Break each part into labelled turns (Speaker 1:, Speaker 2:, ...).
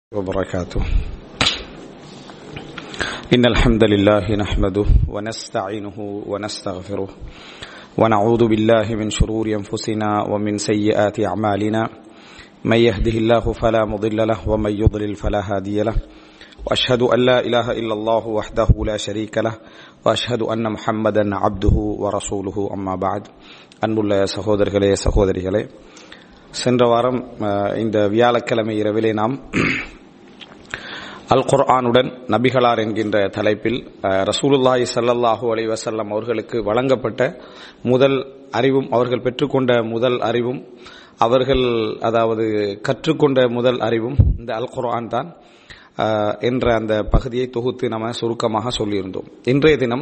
Speaker 1: وبركاته إن الحمد لله نحمده ونستعينه ونستغفره ونعوذ بالله من شرور أنفسنا ومن سيئات أعمالنا من يهده الله فلا مضل له ومن يضلل فلا هادي له وأشهد أن لا إله إلا الله وحده لا شريك له وأشهد أن محمدا عبده ورسوله أما بعد அன்புள்ள சகோதரர்களே சகோதரிகளே சென்ற வாரம் அஹ், இந்த வியாழக்கிழமை இரவிலே நாம் அல் குர்ஆனுடன் நபிகளார் என்கின்ற தலைப்பில் அஹ், ரசூலுல்லாஹி ஸல்லல்லாஹு அலைஹி வஸல்லம் அவர்களுக்கு வழங்கப்பட்ட முதல் அறிவும் அவர்கள் பெற்றுக்கொண்ட முதல் அறிவும் அவர்கள் அதாவது கற்றுக்கொண்ட முதல் அறிவும் இந்த அல் குர்ஆன் தான் அஹ், என்ற அந்த பகுதியை தொகுத்து நம்ம சுருக்கமாக சொல்லியிருந்தோம் இன்றைய தினம்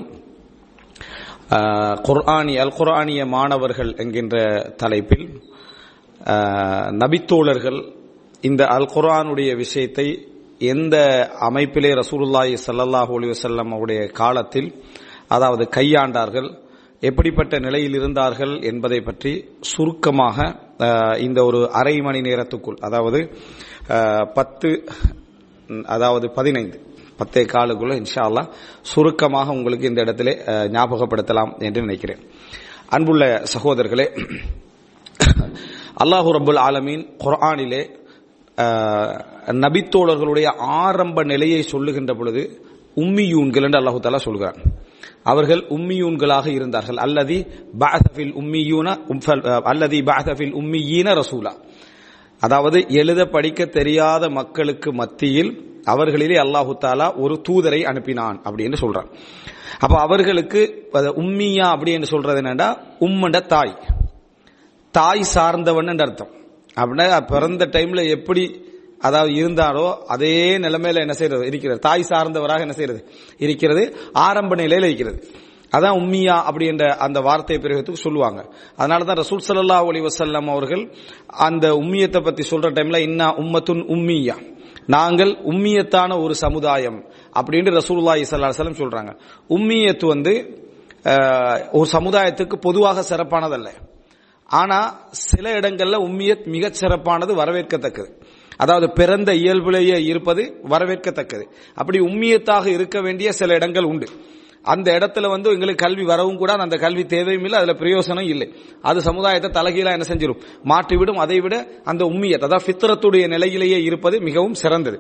Speaker 1: அஹ், குர்ஆனி அல் குர்ஆனிய மாணவர்கள் என்கின்ற தலைப்பில் அஹ், நபித்தோழர்கள் இந்த அல் குர்ஆனுடைய விஷயத்தை எந்த அமைப்பிலே ரசூலுல்லாஹி ஸல்லல்லாஹு அலைஹி வஸல்லம் அவருடைய காலத்தில் அதாவது கையாண்டார்கள் எப்படிப்பட்ட நிலையில் இருந்தார்கள் என்பதை பற்றி சுருக்கமாக அஹ், இந்த ஒரு அரை மணி நேரத்துக்குள் அதாவது அஹ், பத்து ம், அதாவது பதினைந்து பத்தே காலுக்குள்ள இன்ஷா அல்லாஹ் சுருக்கமாக உங்களுக்கு இந்த இடத்திலே அஹ், ஞாபகப்படுத்தலாம் என்று நினைக்கிறேன் அன்புள்ள சகோதரர்களே அல்லாஹு ரப்புல் ஆலமீன் குர்ஆனிலே அஹ், நபித்தோழர்களுடைய ஆரம்ப நிலையை சொல்லுகின்ற பொழுது உம்மியூன்கள் என்று அல்லாஹு தாலா சொல்கிறான் அவர்கள் உம்மியூன்களாக இருந்தார்கள் அல்லதி பஅதஃபில் உம்மியூன உம்ஃபல்- அஹ், அல்லதி பஅதஃபில் உம்மியீன ரசூலா அதாவது எழுத படிக்க தெரியாத மக்களுக்கு மத்தியில் அவர்களிலே அல்லாஹு தாலா ஒரு தூதரை அனுப்பினான் அப்படின்னு சொல்றான் அப்ப அவர்களுக்கு அது உம்மியா அப்படின்னு சொல்றது என்னன்னா உம்மண்ட தாய் தாய் சார்ந்தவன் அர்த்தம் அப்படின்னா பிறந்த டைம்ல எப்படி அதாவது இருந்தாரோ அதே நிலைமையில என்ன செய்யறது இருக்கிறது தாய் சார்ந்தவராக என்ன செய்யறது இருக்கிறது ஆரம்ப நிலையில இருக்கிறது அதான் உம்மியா அப்படின்ற அந்த வார்த்தையை பிரயோகத்துக்கு சொல்லுவாங்க அதனால தான் ரசூல் ஸல்லல்லாஹு அலைஹி வஸல்லம் அவர்கள் அந்த உம்மியத்தை பத்தி சொல்ற டைம்ல இன்னா உம்மத்துன் உம்மியா நாங்கள் உம்மியத்தான ஒரு சமுதாயம் அப்படின்னு ரசூலுல்லாஹி ஸல்லல்லாஹு அலைஹி வஸல்லம் சொல்றாங்க உம்மியத்து வந்து அஹ், ஒரு சமுதாயத்துக்கு பொதுவாக சிறப்பானதல்ல ஆனா சில இடங்கள்ல உம்மியத் மிகச் சிறப்பானது வரவேற்கத்தக்கது அதாவது பிறந்த இயல்பிலேயே இருப்பது வரவேற்கத்தக்கது அப்படி உம்மியத்தாக இருக்க வேண்டிய சில இடங்கள் உண்டு அந்த இடத்துல வந்து எங்களுக்கு கல்வி வரவும் கூட அந்த கல்வி தேவையும் இல்லை அதுல பிரயோசனம் இல்லை அது சமுதாயத்தை தலைகீழா என்ன செஞ்சிடும் மாற்றிவிடும் அதை விட அந்த உம்மியத் அதாவது ஃபித்ரத்துடைய நிலையிலேயே இருப்பது மிகவும் சிறந்தது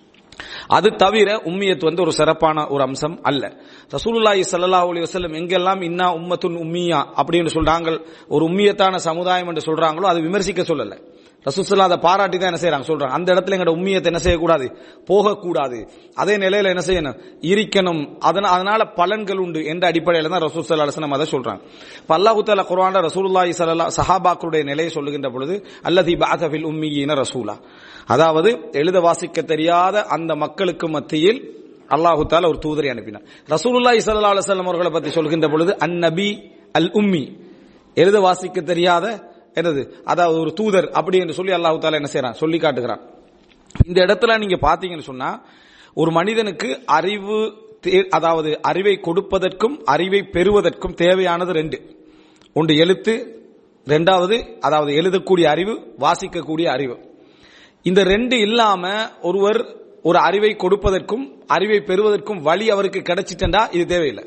Speaker 1: அது தவிர உம்மியத் வந்து ஒரு சிறப்பான ஒரு அம்சம் அல்ல ரசூலுல்லாஹி ஸல்லல்லாஹு அலைஹி வஸல்லம் எங்கெல்லாம் இன்னா உம்மத்துன் உம்மியா அப்படின்னு சொல்றாங்க ஒரு உம்மியத்தான சமுதாயம் என்று சொல்றாங்களோ அது விமர்சிக்க சொல்லல ரசூலுல்லாஹ் அதை பாராட்டி தான் என்ன செய்றாங்க சொல்றாங்க அந்த இடத்துல எங்கட உம்மியத்தை என்ன செய்யக்கூடாது போகக்கூடாது அதே நிலையில என்ன செய்யணும் இருக்கணும் அதனால அதனால பலன்கள் உண்டு என்ற அடிப்படையில தான் ரசூல் ஸல்லல்லாஹு அலைஹி வஸல்லம் அதை சொல்றாங்க இப்ப அல்லாஹ் தஆலா குர்ஆன்ல ரசூலுல்லாஹி ஸல்லல்லாஹு சஹாபாக்களுடைய நிலையை சொல்லுகின்ற பொழுது அல்லதி பஅத ஃபில் உம்மியீன ரசூலா அதாவது எழுத வாசிக்க தெரியாத அந்த மக்களுக்கு மத்தியில் அல்லாஹு தாலா ஒரு தூதரை அனுப்பினார் ரசூலுல்லாஹி ஸல்லல்லாஹு அலைஹி வஸல்லம் அவர்களை பற்றி சொல்கின்ற பொழுது அந்நபி அல் உம்மி எழுத வாசிக்க தெரியாத என்னது அதாவது ஒரு தூதர் அப்படி என்று சொல்லி அல்லாஹு தாலா என்ன செய்றான் சொல்லி காட்டுகிறான் இந்த இடத்துல நீங்க பாத்தீங்கன்னு சொன்னா ஒரு மனிதனுக்கு அறிவு தே- அதாவது அறிவை கொடுப்பதற்கும் அறிவை பெறுவதற்கும் தேவையானது ரெண்டு ஒன்று எழுத்து ரெண்டாவது அதாவது எழுதக்கூடிய அறிவு வாசிக்கக்கூடிய அறிவு இந்த ரெண்டு இல்லாம ஒருவர் ஒரு அறிவை கொடுப்பதற்கும் அறிவை பெறுவதற்கும் வழி அவருக்கு கிடைச்சிட்டா இது தேவையில்லை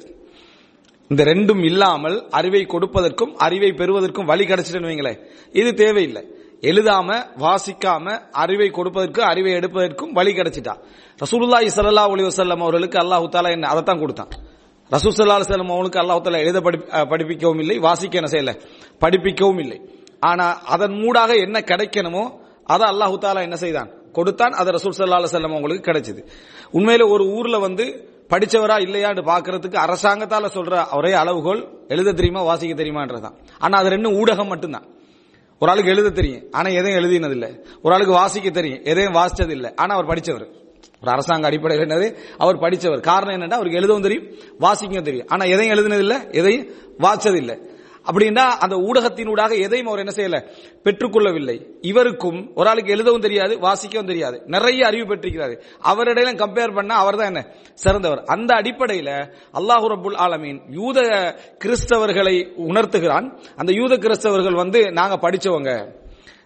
Speaker 1: இந்த ரெண்டும் இல்லாமல் அறிவை கொடுப்பதற்கும் அறிவை பெறுவதற்கும் வழி கிடைச்சிட்டேன்னு வைங்களேன் இது தேவையில்லை எழுதாம வாசிக்காம அறிவை கொடுப்பதற்கும் அறிவை எடுப்பதற்கும் வழி கிடைச்சிட்டா ரசூலுல்லாஹி ஸல்லல்லாஹு அலைஹி வஸல்லம் அவர்களுக்கு அல்லாஹ் தாலா என்ன அதைத்தான் கொடுத்தான் ரசூல் ஸல்லல்லாஹு அலைஹி வஸல்லம் அவங்களுக்கு அல்லாஹ் தாலா எழுத படிப்- அஹ் படிப்பிக்கவும் இல்லை வாசிக்க என்ன செய்யல படிப்பிக்கவும் இல்லை ஆனா அதன் மூடாக என்ன கிடைக்கணுமோ அதை அல்லாஹு தாலா என்ன செய்தான் கொடுத்தான் அது ரசூல் ஸல்லல்லாஹு அலைஹி வஸல்லம் அவங்களுக்கு கிடைச்சது உண்மையில ஒரு ஊர்ல வந்து படிச்சவரா இல்லையான்னு பாக்குறதுக்கு அரசாங்கத்தால சொல்ற ஒரே அளவுகோல் எழுத தெரியுமா வாசிக்க தெரியுமான்றதுதான் ஆனா அது ரெண்டும் ஊடகம் மட்டும்தான் ஒரு ஆளுக்கு எழுத தெரியும் ஆனா எதையும் எழுதினது இல்ல ஒரு ஆளுக்கு வாசிக்க தெரியும் எதையும் வாசிச்சது இல்ல ஆனா அவர் படிச்சவர் ஒரு அரசாங்க அடிப்படையில் என்னது அவர் படிச்சவர் காரணம் என்னன்னா அவருக்கு எழுதவும் தெரியும் வாசிக்கவும் தெரியும் ஆனா எதையும் எழுதினது இல்ல எதையும் வாசிச்சது இல்ல அப்படின்னா அந்த ஊடகத்தினூடாக எதையும் அவர் என்ன செய்யல பெற்றுக்கொள்ளவில்லை இவருக்கும் ஒரு ஆளுக்கு எழுதவும் தெரியாது வாசிக்கவும் தெரியாது நிறைய அறிவு பெற்றிருக்கிறாரு அவரிடையில கம்பேர் பண்ணா அவர் தான் என்ன சிறந்தவர் அந்த அடிப்படையில அல்லாஹு ரபுல் ஆலமீன் யூத கிறிஸ்தவர்களை உணர்த்துகிறான் அந்த யூத கிறிஸ்தவர்கள் வந்து நாங்க படிச்சவங்க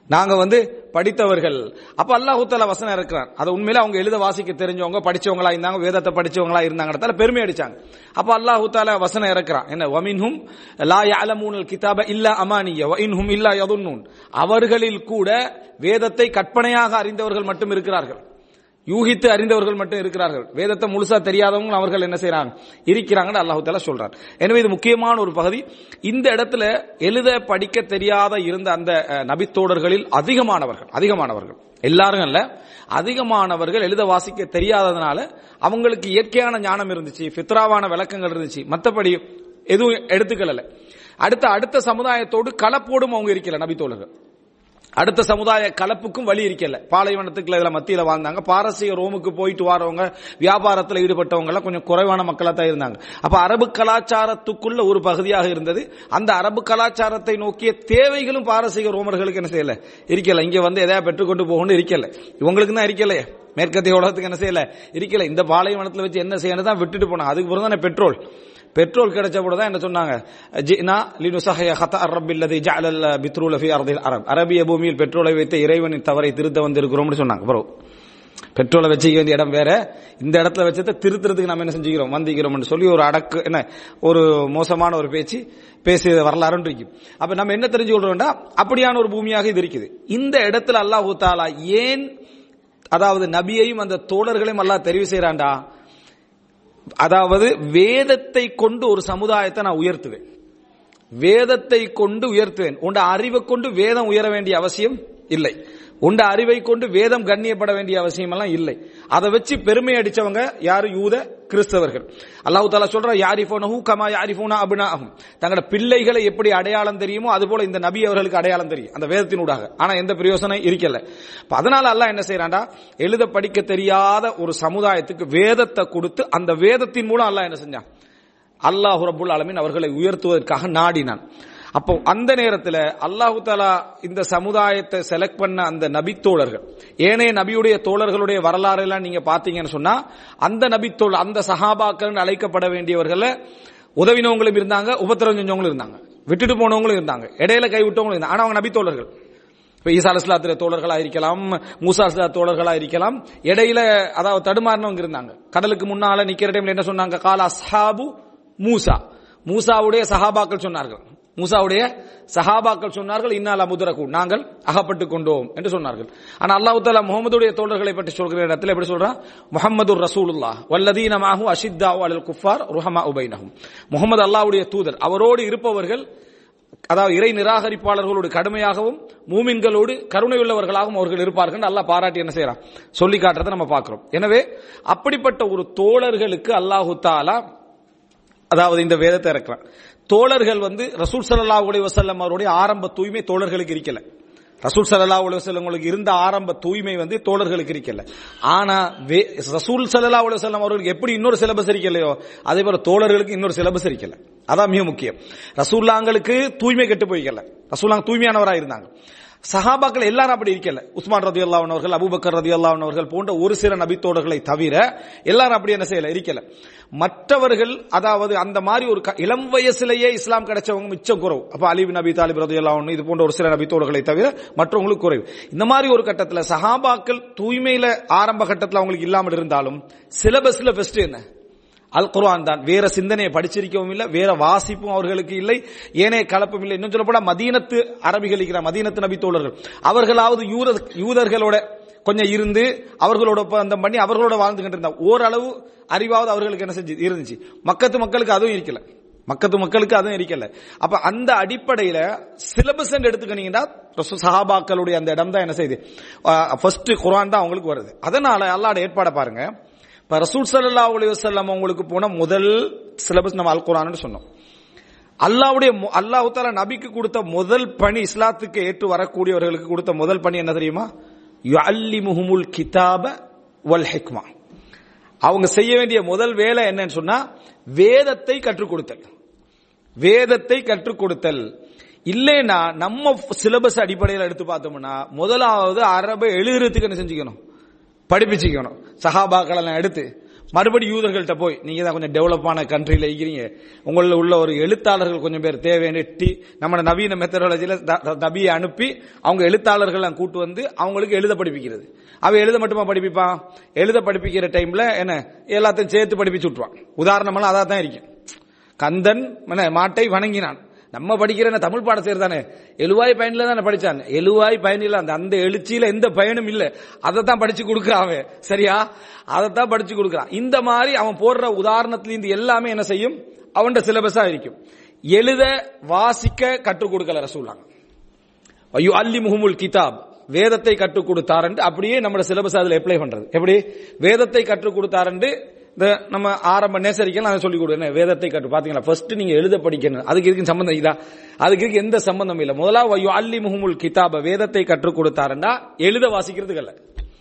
Speaker 1: நாங்க வந்து படித்தவர்கள் அப்ப அல்லாஹு தாலா வசனம் இருக்கிறான் அது உண்மையில அவங்க எழுத வாசிக்க தெரிஞ்சவங்க படிச்சவங்களா இருந்தாங்க வேதத்தை படிச்சவங்களா இருந்தாங்க பெருமை அடிச்சாங்க அப்ப அல்லாஹு தாலா வசனம் இறக்குறான் என்ன வமின்ஹும் லா யஅலமூனல் கிதாப இல்லா அமானிய வ இன்ஹும் இல்லா யதுன்னூன் அவர்களில் கூட வேதத்தை கற்பனையாக அறிந்தவர்கள் மட்டும் இருக்கிறார்கள் யூகித்து அறிந்தவர்கள் மட்டும் இருக்கிறார்கள் வேதத்தை முழுசா தெரியாதவங்க அவர்கள் என்ன செய்யறாங்க இருக்கிறாங்கன்னு அல்லாஹு தாலா சொல்றார் எனவே இது முக்கியமான ஒரு பகுதி இந்த இடத்துல எழுத படிக்க தெரியாத இருந்த அந்த அஹ், நபித்தோடர்களில் அதிகமானவர்கள் அதிகமானவர்கள் எல்லாரும் அல்ல அதிகமானவர்கள் எழுத வாசிக்க தெரியாததுனால அவங்களுக்கு இயற்கையான ஞானம் இருந்துச்சு ஃபித்ராவான விளக்கங்கள் இருந்துச்சு மற்றபடி எதுவும் எடுத்துக்கல அடுத்த அடுத்த சமுதாயத்தோடு கலப்போடும் அவங்க இருக்கல நபித்தோழர்கள் அடுத்த சமுதாய கலப்புக்கும் வழி இருக்கல பாலைவனத்துக்குள்ள இதுல மத்தியில வாழ்ந்தாங்க பாரசீக ரோமுக்கு போயிட்டு வரவங்க வியாபாரத்துல ஈடுபட்டவங்க எல்லாம் கொஞ்சம் குறைவான மக்களா தான் இருந்தாங்க அப்ப அரபு கலாச்சாரத்துக்குள்ள ஒரு பகுதியாக இருந்தது அந்த அரபு கலாச்சாரத்தை நோக்கிய தேவைகளும் பாரசீக ரோமர்களுக்கு என்ன செய்யல இருக்கல இங்க வந்து எதையா பெற்றுக்கொண்டு போகணும் இருக்கல இவங்களுக்கு தான் இருக்கலையே மேற்கத்திய உலகத்துக்கு என்ன செய்யல இருக்கல இந்த பாலைவனத்துல வச்சு என்ன செய்யணும் தான் விட்டுட்டு போனாங்க அதுக்கு பிறகு தானே பெட்ரோல் பெட்ரோல் கிடைச்ச கூட தான் என்ன சொன்னாங்க ஜினா லினுசஹய ஹதா ரப்பில்லதி ஜஅலல் பித்ரூல ஃபி அர்தில் அரப் அரபிய பூமியில் பெட்ரோலை வைத்து இறைவனின் தவறை திருத்த வந்திருக்கிறோம்னு சொன்னாங்க ப்ரோ பெட்ரோலை வச்சுக்க வேண்டிய இடம் வேற இந்த இடத்துல வச்சதை திருத்துறதுக்கு நம்ம என்ன செஞ்சுக்கிறோம் வந்திக்கிறோம்னு சொல்லி ஒரு அடக்கு என்ன ஒரு மோசமான ஒரு பேச்சு பேசிய வரலாறுன்னு இருக்கு அப்ப நம்ம என்ன தெரிஞ்சு கொள்றோம்னா அப்படியான ஒரு பூமியாக இது இருக்குது இந்த இடத்துல அல்லாஹ் தாலா ஏன் அதாவது நபியையும் அந்த தோழர்களையும் அல்லாஹ் தெரிவு செய்யறான்டா அதாவது வேதத்தை கொண்டு ஒரு சமுதாயத்தை நான் உயர்த்துவேன் வேதத்தை கொண்டு உயர்த்துவேன் உண்ட அறிவை கொண்டு வேதம் உயர வேண்டிய அவசியம் இல்லை உண்ட அறிவை கொண்டு வேதம் கண்ணியப்பட வேண்டிய அவசியம் எல்லாம் இல்லை அதை வச்சு பெருமை அடிச்சவங்க யாரு யூத கிறிஸ்தவர்கள் அல்லாஹு தாலா சொல்ற யாரிஃபோனஹு கமா யாரிஃபோனா அபினாகும் தங்களோட பிள்ளைகளை எப்படி அடையாளம் தெரியுமோ அது போல இந்த நபி அவர்களுக்கு அடையாளம் தெரியும் அந்த வேதத்தினூடாக ஆனா எந்த பிரயோசனம் இருக்கல அப்ப அதனால அல்லாஹ் என்ன செய்யறான்டா எழுத படிக்க தெரியாத ஒரு சமுதாயத்துக்கு வேதத்தை கொடுத்து அந்த வேதத்தின் மூலம் அல்லாஹ் என்ன செஞ்சான் அல்லாஹ் ரபுல் ஆலமீன் அவர்களை உயர்த்துவதற்காக நாடினான் அப்போ அந்த நேரத்தில் அல்லாஹு தாலா இந்த சமுதாயத்தை செலக்ட் பண்ண அந்த நபித்தோழர்கள் ஏனைய நபியுடைய தோழர்களுடைய வரலாறு எல்லாம் நீங்க பாத்தீங்கன்னு சொன்னா அந்த நபித்தோழர் அந்த சஹாபாக்கள் அழைக்கப்பட வேண்டியவர்கள உதவினவங்களும் இருந்தாங்க உபத்திரம் செஞ்சவங்களும் இருந்தாங்க விட்டுட்டு போனவங்களும் இருந்தாங்க இடையில கைவிட்டவங்களும் இருந்தாங்க ஆனா அவங்க நபித்தோழர்கள் இப்ப ஈசா அலிஸ்லாத்திர தோழர்களா இருக்கலாம் மூசா அலிஸ்லா தோழர்களா இருக்கலாம் இடையில அதாவது தடுமாறினவங்க இருந்தாங்க கடலுக்கு முன்னால நிக்கிற டைம்ல என்ன சொன்னாங்க கால அஸ்ஹாபு மூசா மூசாவுடைய சஹாபாக்கள் சொன்னார்கள் மூசாவுடைய சஹாபாக்கள் சொன்னார்கள் இன்னால் அமுதரகு நாங்கள் அகப்பட்டுக் கொண்டோம் என்று சொன்னார்கள் ஆனா அல்லாஹு தாலா முகமதுடைய தோழர்களை பற்றி சொல்கிற இடத்துல எப்படி சொல்றான் முகமது ரசூலுல்லா வல்லதீன மாஹு அஷித்தா அலல் குஃபார் ருஹமா உபைனஹும் முகமது அல்லாஹ்வுடைய தூதர் அவரோடு இருப்பவர்கள் அதாவது இறை நிராகரிப்பாளர்களோடு கடுமையாகவும் மூமின்களோடு கருணை உள்ளவர்களாகவும் அவர்கள் இருப்பார்கள் அல்லாஹ் பாராட்டி என்ன செய்யறான் சொல்லி காட்டுறதை நம்ம பார்க்கிறோம் எனவே அப்படிப்பட்ட ஒரு தோழர்களுக்கு அல்லாஹு தாலா அதாவது இந்த வேதத்தை இறக்குறான் தோழர்கள் வந்து ரசூல் சல்லா உலி வசல்லம் அவருடைய ஆரம்ப தூய்மை தோழர்களுக்கு இருக்கல ரசூல் சல்லா உலி வசல்லங்களுக்கு இருந்த ஆரம்ப தூய்மை வந்து தோழர்களுக்கு இருக்கல ஆனா வே- ரசூல் சல்லா உலி வசல்லம் அவர்களுக்கு எப்படி இன்னொரு சிலபஸ் இருக்கலையோ அதே போல தோழர்களுக்கு இன்னொரு சிலபஸ் இருக்கல அதான் மிக முக்கியம் ரசூல்லாங்களுக்கு தூய்மை கெட்டு போய்க்கல ரசூல்லாங்க தூய்மையானவராக இருந்தாங்க சஹாபாக்கள் எல்லாரும் அப்படி இருக்கல உஸ்மான் ரதி அவர்கள் அபூபக்கர் ரதி அவர்கள் போன்ற ஒரு சில நபித்தோடர்களை தவிர எல்லாரும் அப்படி என்ன செய்யல இருக்கல மற்றவர்கள் அதாவது அந்த மாதிரி ஒரு க- இளம் வயசுலயே இஸ்லாம் கிடைச்சவங்க மிச்சம் குறவு அப்ப அலிபி நபி தாலிப் ரதி இது போன்ற ஒரு சில நபித்தோடர்களை தவிர மற்றவங்களுக்கு குறைவு இந்த மாதிரி ஒரு கட்டத்துல சஹாபாக்கள் தூய்மையில ஆரம்ப கட்டத்துல அவங்களுக்கு இல்லாமல் இருந்தாலும் சிலபஸ்ல பெஸ்ட் என்ன அல் குர்ஆன் தான் வேற சிந்தனையை படிச்சிருக்கவும் இல்லை வேற வாசிப்பும் அவர்களுக்கு இல்லை ஏனைய கலப்பும் இல்லை இன்னும் சொல்லப்போனா மதீனத்து அரபிகள் இருக்கிற மதீனத்து நபி தோழர்கள் அவர்களாவது யூத யூதர்களோட கொஞ்சம் இருந்து அவர்களோட ஒப்பந்தம் பண்ணி அவர்களோட வாழ்ந்துகிட்டு இருந்தாங்க ஓரளவு அறிவாவது அவர்களுக்கு என்ன செஞ்சு இருந்துச்சு மக்கத்து மக்களுக்கு அதுவும் இருக்கல மக்கத்து மக்களுக்கு அதுவும் இருக்கல அப்ப அந்த அடிப்படையில சிலபஸ் எடுத்துக்கிட்டீங்கன்னா ரசூல் சஹாபாக்களுடைய அந்த இடம் தான் என்ன செய்யுது ஃபர்ஸ்ட் குர்ஆன் தான் அவங்களுக்கு வருது அதனால அல்லாட ஏற்பாடை பாருங்க இப்ப ரசூல் ஸல்லல்லாஹு அலைஹி வஸல்லம் அவங்களுக்கு போன முதல் சிலபஸ் நம்ம அல் குர்ஆன்னு சொன்னோம் அல்லாஹ்வுடைய மு- அல்லாஹ் தஆலா நபிக்கு கொடுத்த முதல் பணி இஸ்லாத்துக்கு ஏற்று வரக்கூடியவர்களுக்கு கொடுத்த முதல் பணி என்ன தெரியுமா யுஅல்லிமுஹுமுல் கிதாப வல் ஹிக்மா அவங்க செய்ய வேண்டிய முதல் வேலை என்னன்னு சொன்னா வேதத்தை கற்றுக் கொடுத்தல் வேதத்தை கற்றுக் கொடுத்தல் இல்லைன்னா நம்ம சிலபஸ் அடிப்படையில் எடுத்து பார்த்தோம்னா முதலாவது அரபை எழுதுறதுக்கு என்ன செஞ்சுக்கணும் படிப்பிச்சுக்கணும் சஹாபாக்கள் எல்லாம் எடுத்து மறுபடி யூதர்கள்ட்ட போய் நீங்க தான் கொஞ்சம் டெவலப்பான கண்ட்ரியில இருக்கிறீங்க உங்களில் உள்ள ஒரு எழுத்தாளர்கள் கொஞ்சம் பேர் தேவைன்னு டி நம்ம நவீன மெத்தடாலஜியில நபியை அனுப்பி அவங்க எழுத்தாளர்கள் கூட்டு வந்து அவங்களுக்கு எழுத படிப்பிக்கிறது அவன் எழுத மட்டுமா படிப்பிப்பான் எழுத படிப்பிக்கிற டைம்ல என்ன எல்லாத்தையும் சேர்த்து படிப்பிச்சு விட்டுருவான் உதாரணமெல்லாம் அதான் தான் இருக்கும் கந்தன் என்ன, மாட்டை வணங்கினான் நம்ம படிக்கிற என்ன தமிழ் பாடத்தில் தானே எழுவாய் பயனில தானே படிச்சான் எழுவாய் பயனில அந்த அந்த எழுச்சியில எந்த பயனும் இல்ல அதை தான் படிச்சு கொடுக்குறான் அவன் சரியா அதை தான் படிச்சு கொடுக்குறான் இந்த மாதிரி அவன் போடுற உதாரணத்துல இருந்து எல்லாமே என்ன செய்யும் அவன் சிலபஸா இருக்கும் எழுத வாசிக்க கற்றுக் கொடுக்கல ரசூலாங்க ஐயோ அல்லி முகமுல் கிதாப் வேதத்தை கற்றுக் கொடுத்தாரண்டு அப்படியே நம்ம சிலபஸ் அதுல அப்ளை பண்றது எப்படி வேதத்தை கற்றுக் கொடுத்தாரண்டு இந்த நம்ம ஆரம்ப நேசரிக்கலாம் நான் சொல்லி கொடுக்குறேன் வேதத்தை கற்று பாத்தீங்களா ஃபர்ஸ்ட் நீங்க எழுத படிக்கணும் அதுக்கு இதுக்கு சம்பந்தம் இதா அதுக்கு இதுக்கு எந்த சம்பந்தம் இல்ல முதலாவது ஐயோ அல்லி முகமுல் கிதாப வேதத்தை கற்றுக் கொடுத்தாரண்டா எழுத வாசிக்கிறதுக்கு அல்ல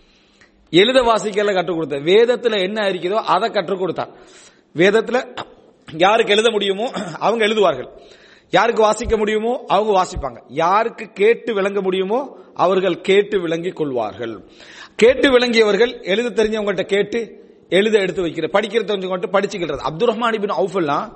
Speaker 1: எழுத வாசிக்கல கற்றுக் கொடுத்த வேதத்துல என்ன இருக்கிறதோ அதை கற்றுக் கொடுத்தார் வேதத்துல யாருக்கு எழுத முடியுமோ அவங்க எழுதுவார்கள் யாருக்கு வாசிக்க முடியுமோ அவங்க வாசிப்பாங்க யாருக்கு கேட்டு விளங்க முடியுமோ அவர்கள் கேட்டு விளங்கிக் கொள்வார்கள் கேட்டு விளங்கியவர்கள் எழுத தெரிஞ்சவங்கள்ட்ட கேட்டு எழுத எடுத்து வைக்கிற படிக்கிற தெரிஞ்சவங்கள்ட்ட படிச்சுக்கிறது அப்துல் ரஹ்மான் இபின் அவுஃபெல்லாம்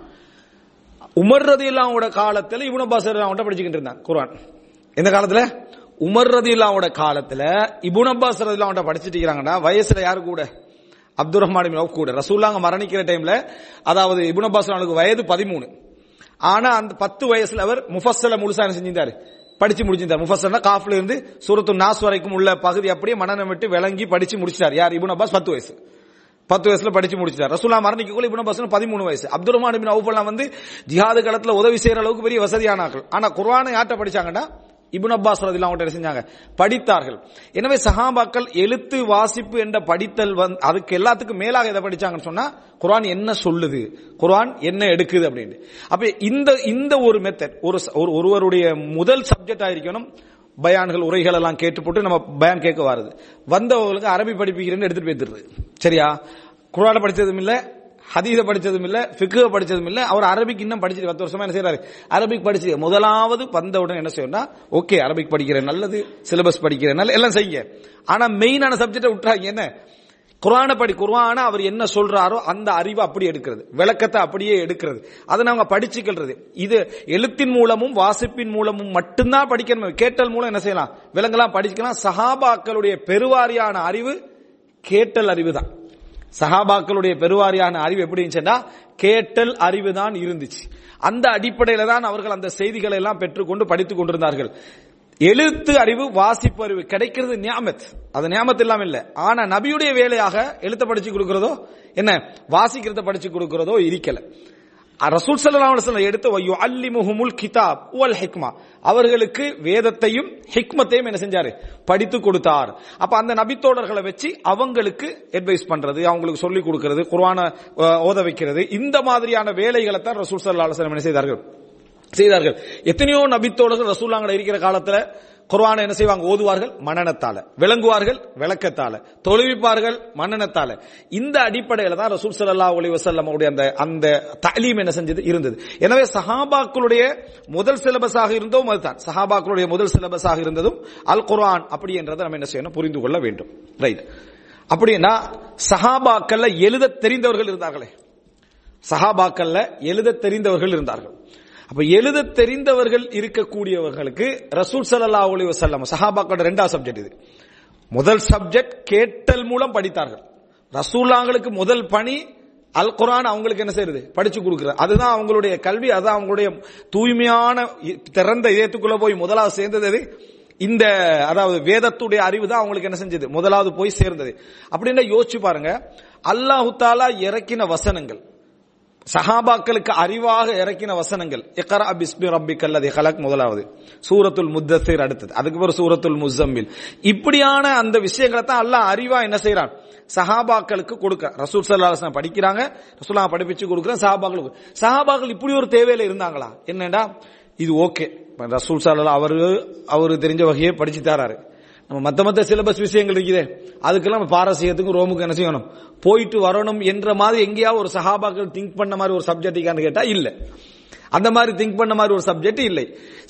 Speaker 1: உமர் ரதியுல்லாவோட காலத்துல இப்னு அப்பாஸ் அவன்கிட்ட படிச்சுக்கிட்டு இருந்தான் குர்ஆன் எந்த காலத்துல உமர் ரதியுல்லாவோட காலத்துல இப்னு அப்பாஸ் ரதியுல்லாவோட படிச்சுட்டு இருக்கிறாங்கடா வயசுல யாரு கூட அப்துல் ரஹ்மான் இபின் அவுஃப் கூட ரசூல்லாங்க மரணிக்கிற டைம்ல அதாவது இப்னு அப்பாஸ் அவனுக்கு வயது பதிமூணு ஆனா அந்த பத்து வயசுல அவர் முஃபஸ்ஸல முழுசா என்ன செஞ்சிருந்தாரு படிச்சு முடிச்சிருந்தார் முஃபஸ்ஸல்னா காஃப்ல இருந்து சூரத்து நாஸ் வரைக்கும் உள்ள பகுதி அப்படியே மனநம் விட்டு விளங்கி படிச்சு முடிச்சிட்டார் யார் இப்னு அப்பாஸ் பத்து வயசு பத்து வயசுல படிச்சு முடிச்சிட்டார் ரசூலா மரணிக்கக்குள்ள இப்னு அப்பாஸ் பதிமூணு வயசு அப்துல் ரஹ்மான் இப்னு அவுஃப் எல்லாம் வந்து ஜிஹாது காலத்துல உதவி செய்யற அளவுக்கு பெரிய வசதியான ஆட்கள் ஆனா குர்ஆனை யார்ட்ட படிச்சாங்கன்னா இப்னு அப்பாஸ் ரதிலாம் அவங்க செஞ்சாங்க படித்தார்கள் எனவே சஹாபாக்கள் எழுத்து வாசிப்பு என்ற படித்தல் வந்து அதுக்கு எல்லாத்துக்கும் மேலாக எதை படிச்சாங்கன்னு சொன்னா குர்ஆன் என்ன சொல்லுது குர்ஆன் என்ன எடுக்குது அப்படின்னு அப்ப இந்த இந்த ஒரு மெத்தட் ஒரு ச- ஒரு- ஒருவருடைய முதல் சப்ஜெக்ட் ஆயிருக்கணும் பயான்கள் உரைகள் எல்லாம் கேட்டு போட்டு நம்ம பயான் கேட்க வருது வந்தவங்களுக்கு அரபி படிப்பிக்கிறேன்னு எடுத்துட்டு போயிருது சரியா குர்ஆனை படிச்சதும் இல்ல ஹதீஸ படிச்சதும் இல்ல ஃபிக்ஹ படிச்சதும் இல்ல அவர் அரபிக் இன்னும் படிச்சு பத்து வருஷமா என்ன செய்யறாரு அரபிக் படிச்சு முதலாவது வந்த உடனே என்ன செய்யணும்னா ஓகே அரபிக் படிக்கிறேன் நல்லது சிலபஸ் படிக்கிறேன் நல்ல எல்லாம் செய்யுங்க ஆனா மெயினான சப்ஜெக்டை விட்டுறாங்க என்ன குர்ஆனை படி குர்ஆனை அவர் என்ன சொல்றாரோ அந்த அறிவை அப்படி எடுக்கிறது விளக்கத்தை அப்படியே எடுக்கிறது அதை நாங்க படிச்சுக்கிறது இது எழுத்தின் மூலமும் வாசிப்பின் மூலமும் மட்டும்தான் படிக்கணும் கேட்டல் மூலம் என்ன செய்யலாம் விலங்கெல்லாம் படிக்கலாம் சஹாபாக்களுடைய பெருவாரியான அறிவு கேட்டல் அறிவு தான் சஹாபாக்களுடைய பெருவாரியான அறிவு எப்படி இருந்துச்சுன்னா கேட்டல் அறிவு தான் இருந்துச்சு அந்த அடிப்படையில தான் அவர்கள் அந்த செய்திகளை எல்லாம் பெற்றுக்கொண்டு படித்துக் கொண்டிருந்தார்கள் எழுத்து அறிவு வாசிப்பு அறிவு கிடைக்கிறது நியாமத் அது நியாமத் இல்லாம இல்ல ஆனா நபியுடைய வேலையாக எழுத்த படிச்சு கொடுக்கிறதோ என்ன வாசிக்கிறத படிச்சு கொடுக்கிறதோ இருக்கல ரசூல் ஸல்லல்லாஹு அலைஹி வஸல்லம் எடுத்த வயு அல்லிமுஹுமுல் கிதாப் வல் ஹிக்மா அவர்களுக்கு வேதத்தையும் ஹிக்மத்தையும் என்ன செஞ்சாரு படித்து கொடுத்தார் அப்ப அந்த நபித்தோழர்களை வச்சு அவங்களுக்கு அட்வைஸ் பண்றது அவங்களுக்கு சொல்லி கொடுக்கிறது குர்ஆனை அஹ், ஓத வைக்கிறது இந்த மாதிரியான வேலைகளை தான் ரசூல் ஸல்லல்லாஹு அலைஹி வஸல்லம் என்ன செய்தார்கள் செய்தார்கள் எத்தனையோ நபித்தோழர்கள் ரசூலாங்கட இருக்கிற காலத்துல குர்ஆனை என்ன செய்வாங்க ஓதுவார்கள் மனநத்தால விளங்குவார்கள் விளக்கத்தால தொழுவிப்பார்கள் மனநத்தால இந்த அடிப்படையில தான் ரசூல் ஸல்லல்லாஹு அலைஹி வஸல்லம் உடைய அந்த அந்த தலீம் என்ன செஞ்சது இருந்தது எனவே சஹாபாக்களுடைய முதல் சிலபஸாக இருந்தோம் அதுதான் சஹாபாக்களுடைய முதல் சிலபஸாக இருந்ததும் அல் குர்ஆன் அப்படி என்றதை நம்ம என்ன செய்யணும் புரிந்து கொள்ள வேண்டும் ரைட் அப்படின்னா சஹாபாக்கள்ல எழுத தெரிந்தவர்கள் இருந்தார்களே சஹாபாக்கள்ல எழுத தெரிந்தவர்கள் இருந்தார்கள் அப்ப எழுத தெரிந்தவர்கள் இருக்கக்கூடியவர்களுக்கு ரசூல் ஸல்லல்லாஹு அலைஹி வஸல்லம் சஹாபாக்களோட ரெண்டாவது சப்ஜெக்ட் இது முதல் சப்ஜெக்ட் கேட்டல் மூலம் படித்தார்கள் ரசூல்லாங்களுக்கு முதல் பணி அல் குர்ஆன் அவங்களுக்கு என்ன செய்யறது படிச்சு கொடுக்கிறது அதுதான் அவங்களுடைய கல்வி அதுதான் அவங்களுடைய தூய்மையான இ- திறந்த இதயத்துக்குள்ள போய் முதலாவது சேர்ந்தது எது? இந்த அதாவது வேதத்துடைய அறிவு தான் அவங்களுக்கு என்ன செஞ்சது முதலாவது போய் சேர்ந்தது அப்படின்னா யோசிச்சு பாருங்க அல்லாஹு தாலா இறக்கின வசனங்கள் சஹாபாக்களுக்கு அறிவாக இறக்கின வசனங்கள் இக்ரா பிஸ்மி ரப்பிக்கல் அது கலக் முதலாவது சூரத்துல் முத்தசிர் அடுத்தது அதுக்கு பிறகு சூரத்துல் முஸம்மில் இப்படியான அந்த விஷயங்களை தான் அல்லாஹ் அறிவா என்ன செய்றான் சஹாபாக்களுக்கு கொடுக்க ரசூல் ஸல்லல்லாஹு அலைஹி வஸல்லம் படிக்கிறாங்க ரசூலா படிப்பிச்சு கொடுக்குறேன் சஹாபாக்களுக்கு சஹாபாக்கள் இப்படி ஒரு தேவையில இருந்தாங்களா என்னடா இது ஓகே ரசூல் ஸல்லல்லாஹு அவரு அவரு தெரிஞ்ச வகையே படிச்சு தராரு நம்ம மத்த மத்த சிலபஸ் விஷயங்கள் இருக்குதே அதுக்கெல்லாம் நம்ம பாரசீகத்துக்கும் ரோமுக்கு என்ன செய்யணும் போயிட்டு வரணும் என்ற மாதிரி எங்கேயாவது ஒரு சஹாபாக்கள் திங்க் பண்ண மாதிரி ஒரு சப்ஜெக்ட் கேட்டா இல்ல அந்த மாதிரி திங்க் பண்ண மாதிரி ஒரு சப்ஜெக்ட் இல்லை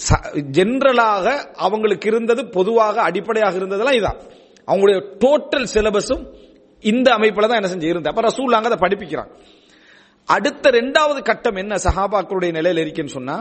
Speaker 1: ஜென்ரலாக அவங்களுக்கு இருந்தது பொதுவாக அடிப்படையாக இருந்ததெல்லாம் இதான் அவங்களுடைய டோட்டல் சிலபஸும் இந்த அமைப்புல தான் என்ன செஞ்சு இருந்தது அப்ப ரசூல்லாங்க அதை படிப்பிக்கிறாங்க அடுத்த ரெண்டாவது கட்டம் என்ன சஹாபாக்களுடைய நிலையில இருக்குன்னு சொன்னா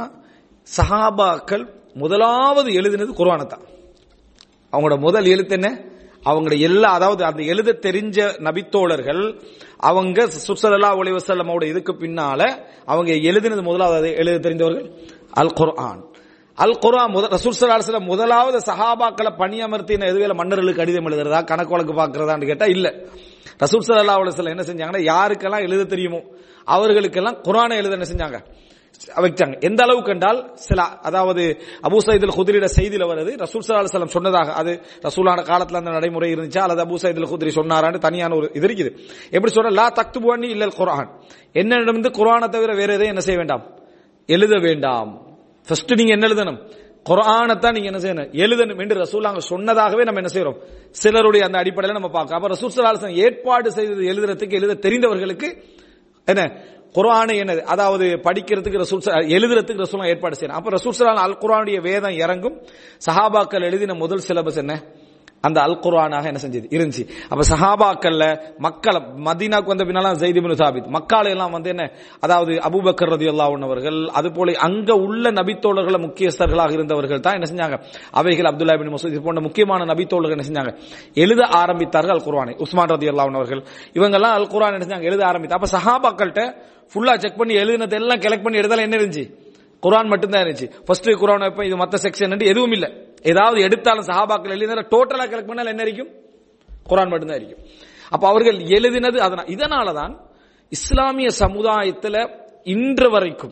Speaker 1: சஹாபாக்கள் முதலாவது எழுதினது குர்ஆனை தான் அவங்களோட முதல் எழுத்து என்ன அவங்களோட எல்லா அதாவது அந்த எழுத தெரிஞ்ச நபித்தோழர்கள் அவங்க சுசலா ஒளி வசல்லமோட இதுக்கு பின்னால அவங்க எழுதினது முதலாவது எழுத தெரிந்தவர்கள் அல் குர்ஆன் அல் குர்ஆன் முதல் ரசூல் ஸல்லல்லாஹு அலைஹி வஸல்லம் முதலாவது சஹாபாக்களை பணியமர்த்தின எதுவேல மன்னர்களுக்கு கடிதம் எழுதுறதா கணக்கு வழக்கு பார்க்கறதான்னு கேட்டா இல்ல ரசூல் ஸல்லல்லாஹு அலைஹி வஸல்லம் என்ன செஞ்சாங்கன்னா யாருக்கெல்லாம் எழுத தெரியுமோ அவர்களுக்கெல்லாம் குர்ஆனை எழுத என்ன செஞ்சாங்க வைச்சாங்க எந்த அளவுக்கு என்றால் சில அதாவது அபூ சைதுல் குதிரியோட செய்தியில வருது ரசூல் சல்லா அலுவலம் சொன்னதாக அது ரசூலான காலத்துல அந்த நடைமுறை இருந்துச்சா அல்லது அபூ சைதுல் குதிரி சொன்னாரான்னு தனியான ஒரு இது இருக்குது எப்படி சொல்ற லா தக்துபுவன்னி இல்லல் குர்ஆன் என்னிடமிருந்து குர்ஆனை தவிர வேற எதையும் என்ன செய்ய வேண்டாம் எழுத வேண்டாம் ஃபர்ஸ்ட் நீங்க என்ன எழுதணும் குர்ஆனைத்தான் நீங்க என்ன செய்யணும் எழுதணும் என்று ரசூலாங்க சொன்னதாகவே நம்ம என்ன செய்யறோம் சிலருடைய அந்த அடிப்படையில நம்ம பார்க்க அப்ப ரசூல் சல்லா அலுவலம் ஏற்பாடு செய்தது எழுதுறதுக்கு எழுத தெரிந்தவர்களுக்கு என்ன குர்ஆனை என்னது அதாவது படிக்கிறதுக்கு ரசூல் ச- எழுதுறதுக்கு ரசூல் ஏற்பாடு செய்யணும் அப்ப ரசூல் சல்லா அல் குர்ஆனுடைய வேதம் இறங்கும் சஹாபாக்கள் எழுதின முதல் சிலபஸ் என்ன அந்த அல் குர்ஆனாக என்ன செஞ்சது இருந்துச்சு அப்ப சஹாபாக்கள்ல மக்களை மதீனாக்கு வந்த பின்னால ஜெயித் இப்னு சாபித் மக்கால எல்லாம் வந்து என்ன அதாவது அபூபக்கர் ரதியல்லாஹு அவர்கள் அது போல அங்க உள்ள நபித்தோழர்கள முக்கியஸ்தர்களாக இருந்தவர்கள் தான் என்ன செஞ்சாங்க அவைகள் அப்துல்லா பின் மசூத் இது போன்ற முக்கியமான நபித்தோழர்கள் என்ன செஞ்சாங்க எழுத ஆரம்பித்தார்கள் அல் குர்ஆனை உஸ்மான் ரதியல்லாஹு அவர்கள் இவங்கெல்லாம் அல் குர்ஆன் என்ன செஞ்சாங்க எழுத ஆரம்பித்தாங்க அப்ப சஹாபாக்கள்கிட்ட ஃபுல்லா செக் பண்ணி எழுதினது எல்லாம் கலெக்ட் பண்ணி எடுத்தால என்ன இருந்துச்சு குர்ஆன் மட்டும்தான் இருந்துச்சு ஃபர்ஸ்ட் குர்ஆன் வைப்ப இது மத்த செக்ஷன் எதுவும் இல்ல ஏதாவது எடுத்தாலும் சஹாபாக்கள் எழுதினா டோட்டலா கலெக்ட் பண்ணால் என்ன இருக்கும் குர்ஆன் மட்டும்தான் இருக்கும் அப்ப அவர்கள் எழுதினது அதனால் இதனால தான் இஸ்லாமிய சமுதாயத்துல இன்று வரைக்கும்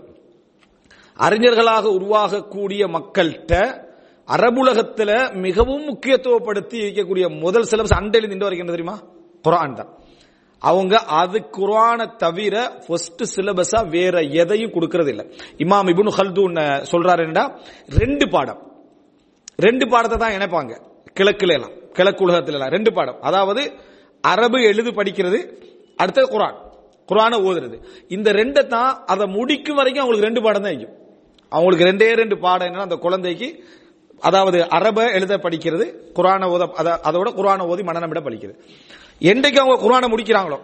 Speaker 1: அறிஞர்களாக உருவாகக்கூடிய மக்கள்கிட்ட அரபுலகத்துல மிகவும் முக்கியத்துவப்படுத்தி இருக்கக்கூடிய முதல் சிலபஸ் அண்டெழுந்து இன்று வரைக்கும் என்ன தெரியுமா குர்ஆன் தான் அவங்க அது குர்ஆனை தவிர ஃபர்ஸ்ட் சிலபஸா வேற எதையும் கொடுக்கறது இல்ல இமாம் இப்னு ஹல்தூன் சொல்றாரு என்னடா ரெண்டு பாடம் ரெண்டு பாடத்தை தான் இணைப்பாங்க கிழக்குல எல்லாம் கிழக்கு உலகத்துல எல்லாம் ரெண்டு பாடம் அதாவது அரபு எழுது படிக்கிறது அடுத்தது குர்ஆன் குர்ஆனை ஓதுறது இந்த ரெண்டை தான் அதை முடிக்கும் வரைக்கும் அவங்களுக்கு ரெண்டு பாடம் தான் இருக்கும் அவங்களுக்கு ரெண்டே ரெண்டு பாடம் என்னன்னா அந்த குழந்தைக்கு அதாவது அரபை எழுத படிக்கிறது குர்ஆனை ஓத அத- அதோட குர்ஆனை ஓதி மனநமிட படிக்கிறது என்றைக்கு அவங்க குர்ஆனை முடிக்கிறாங்களோ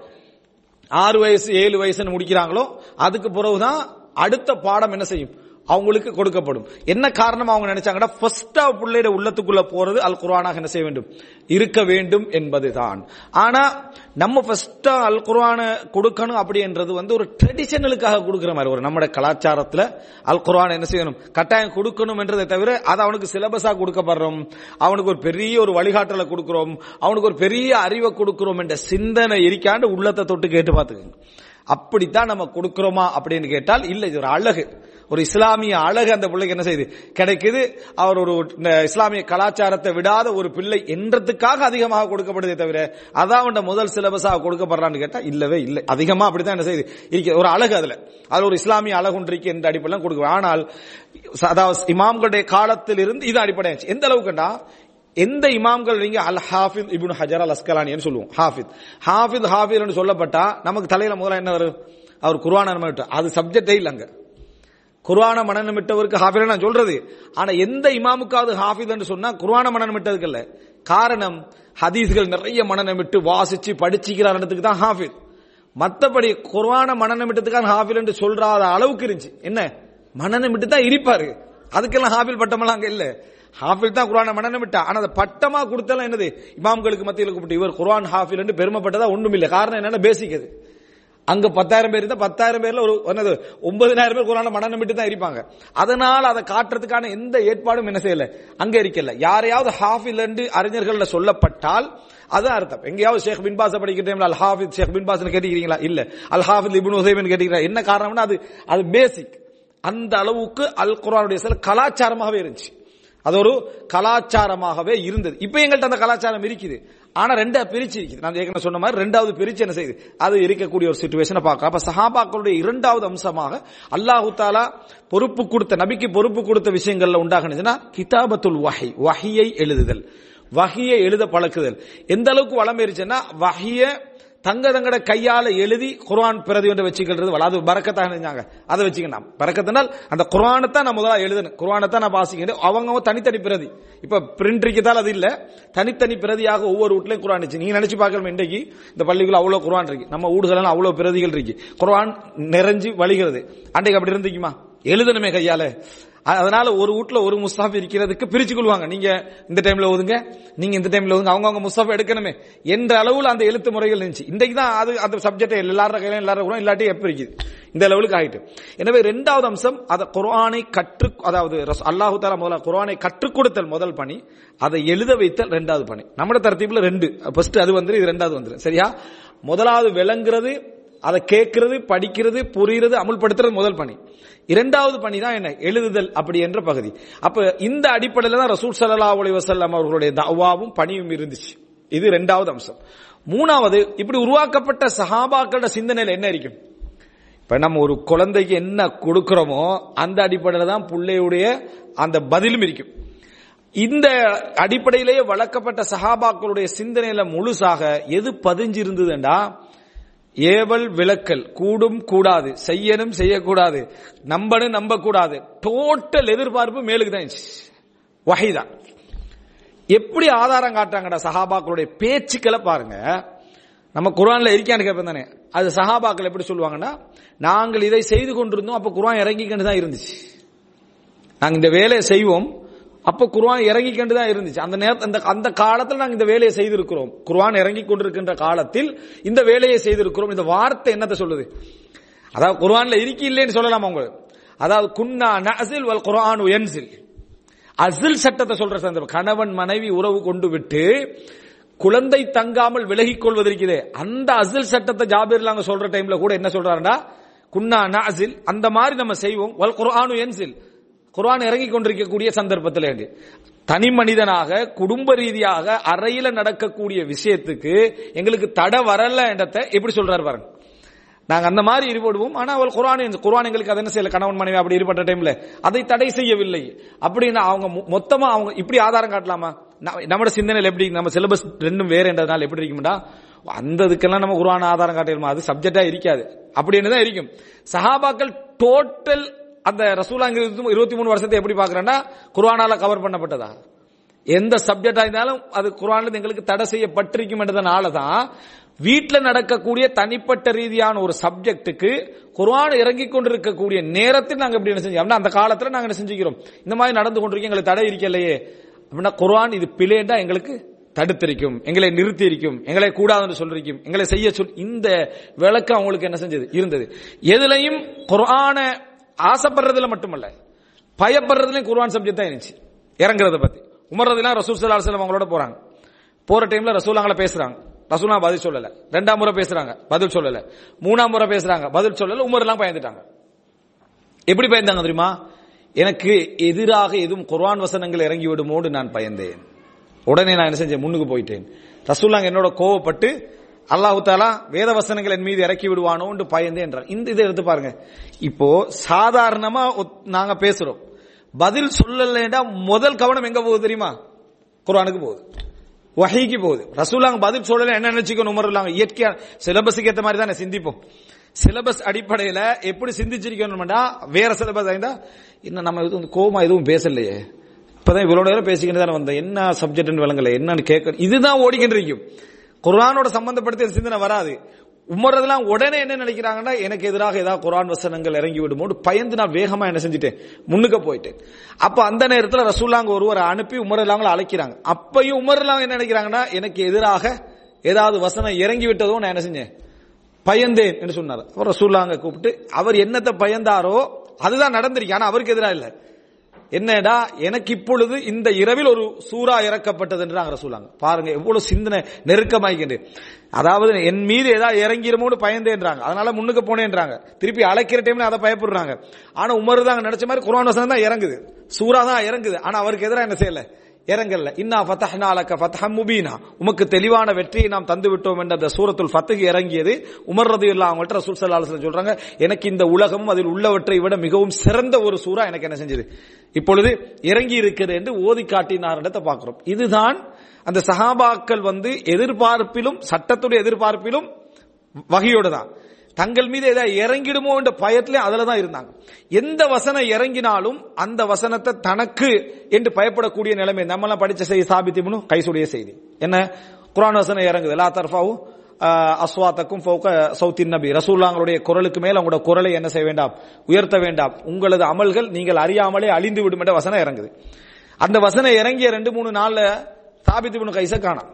Speaker 1: ஆறு வயசு ஏழு வயசுன்னு முடிக்கிறாங்களோ அதுக்கு பிறகுதான் அடுத்த பாடம் என்ன செய்யும் அவங்களுக்கு கொடுக்கப்படும் என்ன காரணம் அவங்க நினைச்சாங்கன்னா ஃபர்ஸ்டா பிள்ளையோட உள்ளத்துக்குள்ள போறது அல் குர்ஆனாக என்ன செய்ய வேண்டும் இருக்க வேண்டும் என்பதுதான் ஆனா நம்ம ஃபர்ஸ்டா அல் குர்ஆனை கொடுக்கணும் அப்படின்றது வந்து ஒரு ட்ரெடிஷனலுக்காக கொடுக்கிற மாதிரி ஒரு நம்ம கலாச்சாரத்துல அல் குர்ஆன் என்ன செய்யணும் கட்டாயம் கொடுக்கணும் என்றதை தவிர அது அவனுக்கு சிலபஸா கொடுக்கப்படுறோம் அவனுக்கு ஒரு பெரிய ஒரு வழிகாட்டலை கொடுக்கிறோம் அவனுக்கு ஒரு பெரிய அறிவை கொடுக்கிறோம் என்ற சிந்தனை இருக்காண்டு உள்ளத்தை தொட்டு கேட்டு பார்த்துக்கோங்க அப்படித்தான் நம்ம கொடுக்கிறோமா அப்படின்னு கேட்டால் இல்ல இது ஒரு அழகு ஒரு இஸ்லாமிய அழகு அந்த பிள்ளைக்கு என்ன செய்யுது கிடைக்குது அவர் ஒரு இந்த இஸ்லாமிய கலாச்சாரத்தை விடாத ஒரு பிள்ளை என்றதுக்காக அதிகமாக கொடுக்கப்படுதே தவிர அதான் அவன் முதல் சிலபஸாக கொடுக்கப்படுறான்னு கேட்டா இல்லவே இல்லை அதிகமா அப்படித்தான் என்ன செய்யுது இருக்கு ஒரு அழகு அதுல அதுல ஒரு இஸ்லாமிய அழகு ஒன்று இருக்கு என்ற அடிப்படையில் கொடுக்கும் ஆனால் அதாவது இமாம்களுடைய காலத்தில் இருந்து இது அடிப்படையாச்சு எந்த அளவுக்குண்டா எந்த இமாம்கள் நீங்க அல் ஹாஃபித் இப்னு ஹஜர் அல் அஸ்கலானின்னு சொல்லுவோம் ஹாஃபித் ஹாஃபித் ஹாஃபித் சொல்லப்பட்டா நமக்கு தலையில முதல்ல என்ன வரும் அவர் குர்ஆன் நம்ம அது சப்ஜெக்டே இல்லைங்க குர்ஆன மனநமிட்டவருக்கு ஹாஃபித் நான் சொல்றது ஆனா எந்த இமாமுக்காவது ஹாஃபித் என்று சொன்னா குர்ஆன மனநமிட்டதுக்கு இல்ல காரணம் ஹதீஸ்கள் நிறைய மனநமிட்டு வாசிச்சு படிச்சுக்கிறார்ன்றதுக்கு தான் ஹாஃபித் மத்தபடி குர்ஆன மனநமிட்டதுக்கான ஹாஃபில் என்று சொல்றாத அளவுக்கு இருந்துச்சு என்ன மனநமிட்டு தான் இருப்பாரு அதுக்கெல்லாம் ஹாஃபில் பட்டமெல்லாம் அங்க இல்ல ஹாஃபில் தான் குர்ஆன மனநமிட்டா ஆனா அந்த பட்டமா கொடுத்தலாம் என்னது இமாம்களுக்கு மத்தியில் கூப்பிட்டு இவர் குர்ஆன் ஹாஃபில் என்று பெருமைப்பட்டதா ஒண்ணும் இல்லை காரணம் என்னன்னா பேசிக் அது அங்க பத்தாயிரம் பேர் இருந்தா பத்தாயிரம் பேர்ல ஒரு என்னது ஒன்பதினாயிரம் பேர் குரான மனம் நம்பிட்டு தான் இருப்பாங்க அதனால அதை காட்டுறதுக்கான எந்த ஏற்பாடும் என்ன செய்யல அங்க இருக்கல யாரையாவது ஹாஃபில் என்று அறிஞர்கள்ல சொல்லப்பட்டால் அது அர்த்தம் எங்கேயாவது ஷேக் பின் பாஸ் படிக்கிற டைம்ல அல் ஹாஃபித் ஷேக் பின் பாஸ் கேட்டிருக்கீங்களா இல்ல அல் ஹாஃபித் இப்னு உசைமின் கேட்டிருக்கீங்களா என்ன காரணம்னா அது அது பேசிக் அந்த அளவுக்கு அல் குர்ஆனுடைய சில கலாச்சாரமாகவே இருந்துச்சு அது ஒரு கலாச்சாரமாகவே இருந்தது இப்ப எங்கள்கிட்ட அந்த கலாச்சாரம் இருக்குது ஆனா ரெண்டா பிரிச்சு இருக்குது நான் ஏற்கனவே சொன்ன மாதிரி ரெண்டாவது பிரிச்சு என்ன செய்யுது அது இருக்கக்கூடிய ஒரு சுச்சுவேஷனை பார்க்கலாம் அப்ப சஹாபாக்களுடைய இரண்டாவது அம்சமாக அல்லாஹு தாலா பொறுப்பு கொடுத்த நபிக்கு பொறுப்பு கொடுத்த விஷயங்கள்ல உண்டாகணுச்சுன்னா கிதாபத்துல் வஹி வஹியை எழுதுதல் வஹியை எழுத பழக்குதல் எந்த அளவுக்கு வளம் இருந்துச்சுன்னா வஹிய தங்க தங்கட கையால எழுதி குர்ஆன் பிரதி ஒன்று வச்சுக்கிறது வள. அது பறக்கத்தாக செஞ்சாங்க அதை வச்சுக்கணும் பறக்கத்தினால் அந்த குர்ஆனை தான் நான் முதல்ல எழுதணும் குர்ஆனை தான் நான் வாசிக்கணும் அவங்க தனித்தனி பிரதி இப்ப பிரிண்ட் தான் அது இல்ல தனித்தனி பிரதியாக ஒவ்வொரு வீட்லயும் குர்ஆன் இருந்துச்சு நீங்க நினைச்சு பார்க்கலாம் இன்றைக்கு இந்த பள்ளிக்குள்ள அவ்வளவு குர்ஆன் இருக்கு நம்ம வீடுகள் அவ்வளவு பிரதிகள் இருக்கு குர்ஆன் நிறைஞ்சு வழிகிறது அன்றைக்கு அப்படி இருந்துக்குமா எழுதணுமே கையால அ- அதனால ஒரு வீட்ல ஒரு முஸ்தாப் இருக்கிறதுக்கு பிரிச்சு கொள்வாங்க நீங்க இந்த டைம்ல ஓதுங்க நீங்க இந்த டைம்ல ஓதுங்க அவங்க அவங்க முஸ்தாப் எடுக்கணுமே என்ற அளவுல அந்த எழுத்து முறைகள் இருந்துச்சு இன்றைக்கு தான் அது அந்த சப்ஜெக்ட் எல்லாரும் கையில எல்லாரும் கூட இல்லாட்டி எப்ப இருக்குது இந்த லெவலுக்கு ஆயிட்டு எனவே இரண்டாவது அம்சம் அதை குர்ஆனை கற்று அதாவது ரஸ்- அல்லாஹு தாலா முதல்ல குர்ஆனை கற்றுக் கொடுத்தல் முதல் பணி அதை எழுத வைத்தல் ரெண்டாவது பணி நம்மட தரத்தீப்புல ரெண்டு ஃபர்ஸ்ட் அது வந்து இது ரெண்டாவது வந்துரும் சரியா முதலாவது விளங்குறது அதை கேட்கிறது படிக்கிறது புரியுறது அமுல்படுத்துறது முதல் பணி இரண்டாவது பணி தான் என்ன எழுதுதல் அப்படி என்ற பகுதி அப்ப இந்த அடிப்படையில தான் ரசூல் ஸல்லல்லாஹு அலைஹி வஸல்லம் அவர்களுடைய தவாவும் பணியும் இருந்துச்சு இது இரண்டாவது அம்சம் மூணாவது இப்படி உருவாக்கப்பட்ட சஹாபாக்களோட சிந்தனையில என்ன இருக்கும் இப்ப நம்ம ஒரு குழந்தைக்கு என்ன கொடுக்கிறோமோ அந்த அடிப்படையில தான் பிள்ளையுடைய அந்த பதிலும் இருக்கும் இந்த அடிப்படையிலேயே வளர்க்கப்பட்ட சஹாபாக்களுடைய சிந்தனையில முழுசாக எது பதிஞ்சிருந்ததுண்டா ஏவல் விளக்கல் கூடும் கூடாது செய்யணும் செய்யக்கூடாது நம்பணும் நம்ப கூடாது டோட்டல் எதிர்பார்ப்பு மேலுக்கு தான் இருந்துச்சு. வஹீதான் எப்படி ஆதாரம் காட்டுறாங்கடா சஹாபாக்களுடைய பேச்சுக்களை பாருங்க நம்ம குர்ஆன்ல இருக்கான்னு கேட்பேன் தானே அது சஹாபாக்கள் எப்படி சொல்லுவாங்கன்னா நாங்கள் இதை செய்து கொண்டிருந்தோம் அப்ப குர்ஆன் இறங்கிக்கிட்டு தான் இருந்துச்சு நாங்க இந்த வேலையை செய்வோம் அப்ப குர்ஆன் இறங்கிக்கிட்டு தான் இருந்துச்சு அந்த நேரத்து அந்த அந்த காலத்தில் நாங்க இந்த வேலையை செய்திருக்கிறோம் குர்ஆன் இறங்கி கொண்டிருக்கின்ற காலத்தில் இந்த வேலையை செய்திருக்கிறோம் இந்த வார்த்தை என்னத்தை சொல்லுது அதாவது குர்ஆன்ல இருக்கி இல்லைன்னு சொல்லலாம் அவங்க அதாவது குன்னா நஅசில் வல் குர்ஆன் யன்சில் அசில் சட்டத்தை சொல்ற சந்தர்ப்பம் கணவன் மனைவி உறவு கொண்டு விட்டு குழந்தை தங்காமல் விலகிக் கொள்வதற்குதே அந்த அசில் சட்டத்தை ஜாபீர் அங்க சொல்ற டைம்ல கூட என்ன சொல்றாருன்னா குன்னா நஅசில் அந்த மாதிரி நம்ம செய்வோம் வல் குர்ஆனு யன்சில் குர்ஆன் இறங்கி கொண்டிருக்கக்கூடிய சந்தர்ப்பத்தில் வேண்டி தனி மனிதனாக குடும்ப ரீதியாக அறையில நடக்கக்கூடிய விஷயத்துக்கு எங்களுக்கு தடை வரல என்றதை எப்படி சொல்றாரு பாருங்க நாங்க அந்த மாதிரி ஈடுபடுவோம் ஆனா அவள் குர்ஆன் குர்ஆன் எங்களுக்கு அதை என்ன செய்யல கணவன் மனைவி அப்படி ஈடுபட்ட டைம்ல அதை தடை செய்யவில்லை அப்படின்னு அவங்க மொ- மொத்தமா அவங்க இப்படி ஆதாரம் காட்டலாமா நம்ம- நம்மட சிந்தனையில் எப்படி நம்ம சிலபஸ் ரெண்டும் வேற என்றதுனால எப்படி இருக்கும்டா அந்த இதுக்கெல்லாம் நம்ம குர்ஆன் ஆதாரம் காட்டிடுமா அது சப்ஜெக்டா இருக்காது அப்படின்னு தான் இருக்கும் சஹாபாக்கள் டோட்டல் அந்த ரசூலாங்க இருபத்தி மூணு வருஷத்தை எப்படி பாக்குறேன்னா குர்ஆனால கவர் பண்ணப்பட்டதா எந்த சப்ஜெக்டா இருந்தாலும் அது குர்ஆன்ல எங்களுக்கு தடை செய்யப்பட்டிருக்கும் என்றதுனால தான் வீட்ல நடக்கக்கூடிய தனிப்பட்ட ரீதியான ஒரு சப்ஜெக்ட்டுக்கு குர்ஆன் இறங்கி கொண்டிருக்கக்கூடிய நேரத்தில் நாங்க எப்படி என்ன செஞ்சோம் அப்படின்னா அந்த காலத்துல நாங்க என்ன செஞ்சுக்கிறோம் இந்த மாதிரி நடந்து கொண்டிருக்கோம் எங்களுக்கு தடை இருக்கலையே அப்படின்னா குர்ஆன் இது பிழைண்டா எங்களுக்கு தடுத்திருக்கும் எங்களை நிறுத்தி இருக்கும் எங்களை கூடாதுன்னு சொல்லிருக்கும் எங்களை செய்ய சொல் இந்த விளக்கம் அவங்களுக்கு என்ன செஞ்சது இருந்தது எதுலையும் குர்ஆன ஆசைப்படுறதுல மட்டுமல்ல பயப்படுறதுலயும் குர்ஆன் சப்ஜெக்ட் தான் இருந்துச்சு இறங்குறத பத்தி உமர்றதுலாம் ரசூல் ஸல்லல்லாஹு அலைஹி வஸல்லம் அவங்களோட போறாங்க போற டைம்ல ரசூலாங்கள பேசுறாங்க ரசூலா பதில் சொல்லல ரெண்டாம் முறை பேசுறாங்க பதில் சொல்லல மூணாம் முறை பேசுறாங்க பதில் சொல்லல உமர் எல்லாம் பயந்துட்டாங்க எப்படி பயந்தாங்க தெரியுமா எனக்கு எதிராக எதுவும் குர்ஆன் வசனங்கள் இறங்கி விடுமோடு நான் பயந்தேன் உடனே நான் என்ன செஞ்சேன் முன்னுக்கு போயிட்டேன் ரசூலாங்க என்னோட கோவப்பட்டு அல்லாஹு தாலா வேத வசனங்கள் என் மீது இறக்கி விடுவானோன்னு பயந்தேன் என்றார் இந்த இதை எடுத்து பாருங்க இப்போ சாதாரணமா ஒத்- நாங்க பேசுறோம் பதில் சொல்லலைன்னா முதல் கவனம் எங்க போகுது தெரியுமா குர்ஆனுக்கு போகுது வஹீக்கு போகுது ரசூலாங்க பதில் சொல்லல என்ன நினைச்சுக்கணும் உமர்லாங்க இயற்கையா சிலபஸுக்கு ஏத்த மாதிரி தானே சிந்திப்போம் சிலபஸ் அடிப்படையில எப்படி சிந்திச்சிருக்கணும்டா வேற சிலபஸ் ஆயிருந்தா இன்னும் நம்ம எதுவும் கோமா எதுவும் பேசலையே இப்பதான் இவ்வளவு நேரம் பேசிக்கிட்டு தானே வந்தேன் என்ன சப்ஜெக்ட் விளங்கல என்னன்னு கேட்க இதுதான் ஓடிக்கிட்டு இருக்கும் குர்ஆனோட சம்பந்தப்படுத்திய சிந்தனை வராது உமர்றதெல்லாம் உடனே என்ன நினைக்கிறாங்கன்னா எனக்கு எதிராக ஏதாவது குர்ஆன் வசனங்கள் இறங்கி விடுமோடு பயந்து நான் வேகமா என்ன செஞ்சுட்டேன் முன்னுக்கு போயிட்டேன் அப்ப அந்த நேரத்துல ரசூல்லாங்க ஒருவரை அனுப்பி உமர்லாங்கள அழைக்கிறாங்க அப்பயும் உமர்லாங்க என்ன நினைக்கிறாங்கன்னா எனக்கு எதிராக ஏதாவது வசனம் இறங்கி விட்டதோ நான் என்ன செஞ்சேன் பயந்தேன் என்று சொன்னார் அவர் ரசூல்லாங்க கூப்பிட்டு அவர் என்னத்தை பயந்தாரோ அதுதான் நடந்திருக்கு ஆனா அவருக்கு எதிராக இல்ல என்னடா எனக்கு இப்பொழுது இந்த இரவில் ஒரு சூறா இறக்கப்பட்டது என்று நாங்க சொல்லாங்க பாருங்க எவ்வளவு சிந்தனை நெருக்கமாயிக்கிட்டு அதாவது என் மீது ஏதாவது இறங்கிருமோன்னு பயந்தேன்றாங்க அதனால முன்னுக்கு போனேன்றாங்க திருப்பி அழைக்கிற டைம்ல அதை பயப்படுறாங்க ஆனா உமர் தாங்க நினைச்ச மாதிரி குர்ஆன் வசனம் தான் இறங்குது சூறா தான் இறங்குது ஆனா அவருக்கு எதிராக என்ன செய்யல இறங்கல்ல இன்னா ஃபதஹ்னா லக ஃபத்ஹம் முபீனா உமக்கு தெளிவான வெற்றியை நாம் தந்து விட்டோம் என்ற அந்த சூரத்துல் ஃபத்துக்கு இறங்கியது உமர் ரதியுல்லாஹு அவங்கள்ட்ட ரசூல் ஸல்லல்லாஹு அலைஹி வஸல்லம் சொல்றாங்க எனக்கு இந்த உலகமும் அதில் உள்ளவற்றை விட மிகவும் சிறந்த ஒரு சூரா எனக்கு என்ன செஞ்சது இப்பொழுது இறங்கி இருக்கிறது என்று ஓதி காட்டினார்ன்றதை பார்க்கிறோம் இதுதான் அந்த சஹாபாக்கள் வந்து எதிர்பார்ப்பிலும் சட்டத்துடைய எதிர்பார்ப்பிலும் வகையோட தான் தங்கள் மீது ஏதாவது இறங்கிடுமோ என்ற பயத்திலே அதுல தான் இருந்தாங்க எந்த வசனம் இறங்கினாலும் அந்த வசனத்தை தனக்கு என்று பயப்படக்கூடிய நிலைமை நம்ம எல்லாம் படிச்ச செய்தி சாபித்திமுன்னு கைசுடைய செய்தி என்ன குரான் வசனம் இறங்குது லா தர்ஃபாவும் அஸ்வாத்தக்கும் ஃபௌக சௌத்தின் நபி ரசூல்லாங்களுடைய குரலுக்கு மேல் உங்களோட குரலை என்ன செய்ய வேண்டாம் உயர்த்த வேண்டாம் உங்களது அமல்கள் நீங்கள் அறியாமலே அழிந்து விடும் என்ற வசனம் இறங்குது அந்த வசனம் இறங்கிய ரெண்டு மூணு நாள்ல சாபித்திமுன்னு கைச காணாம்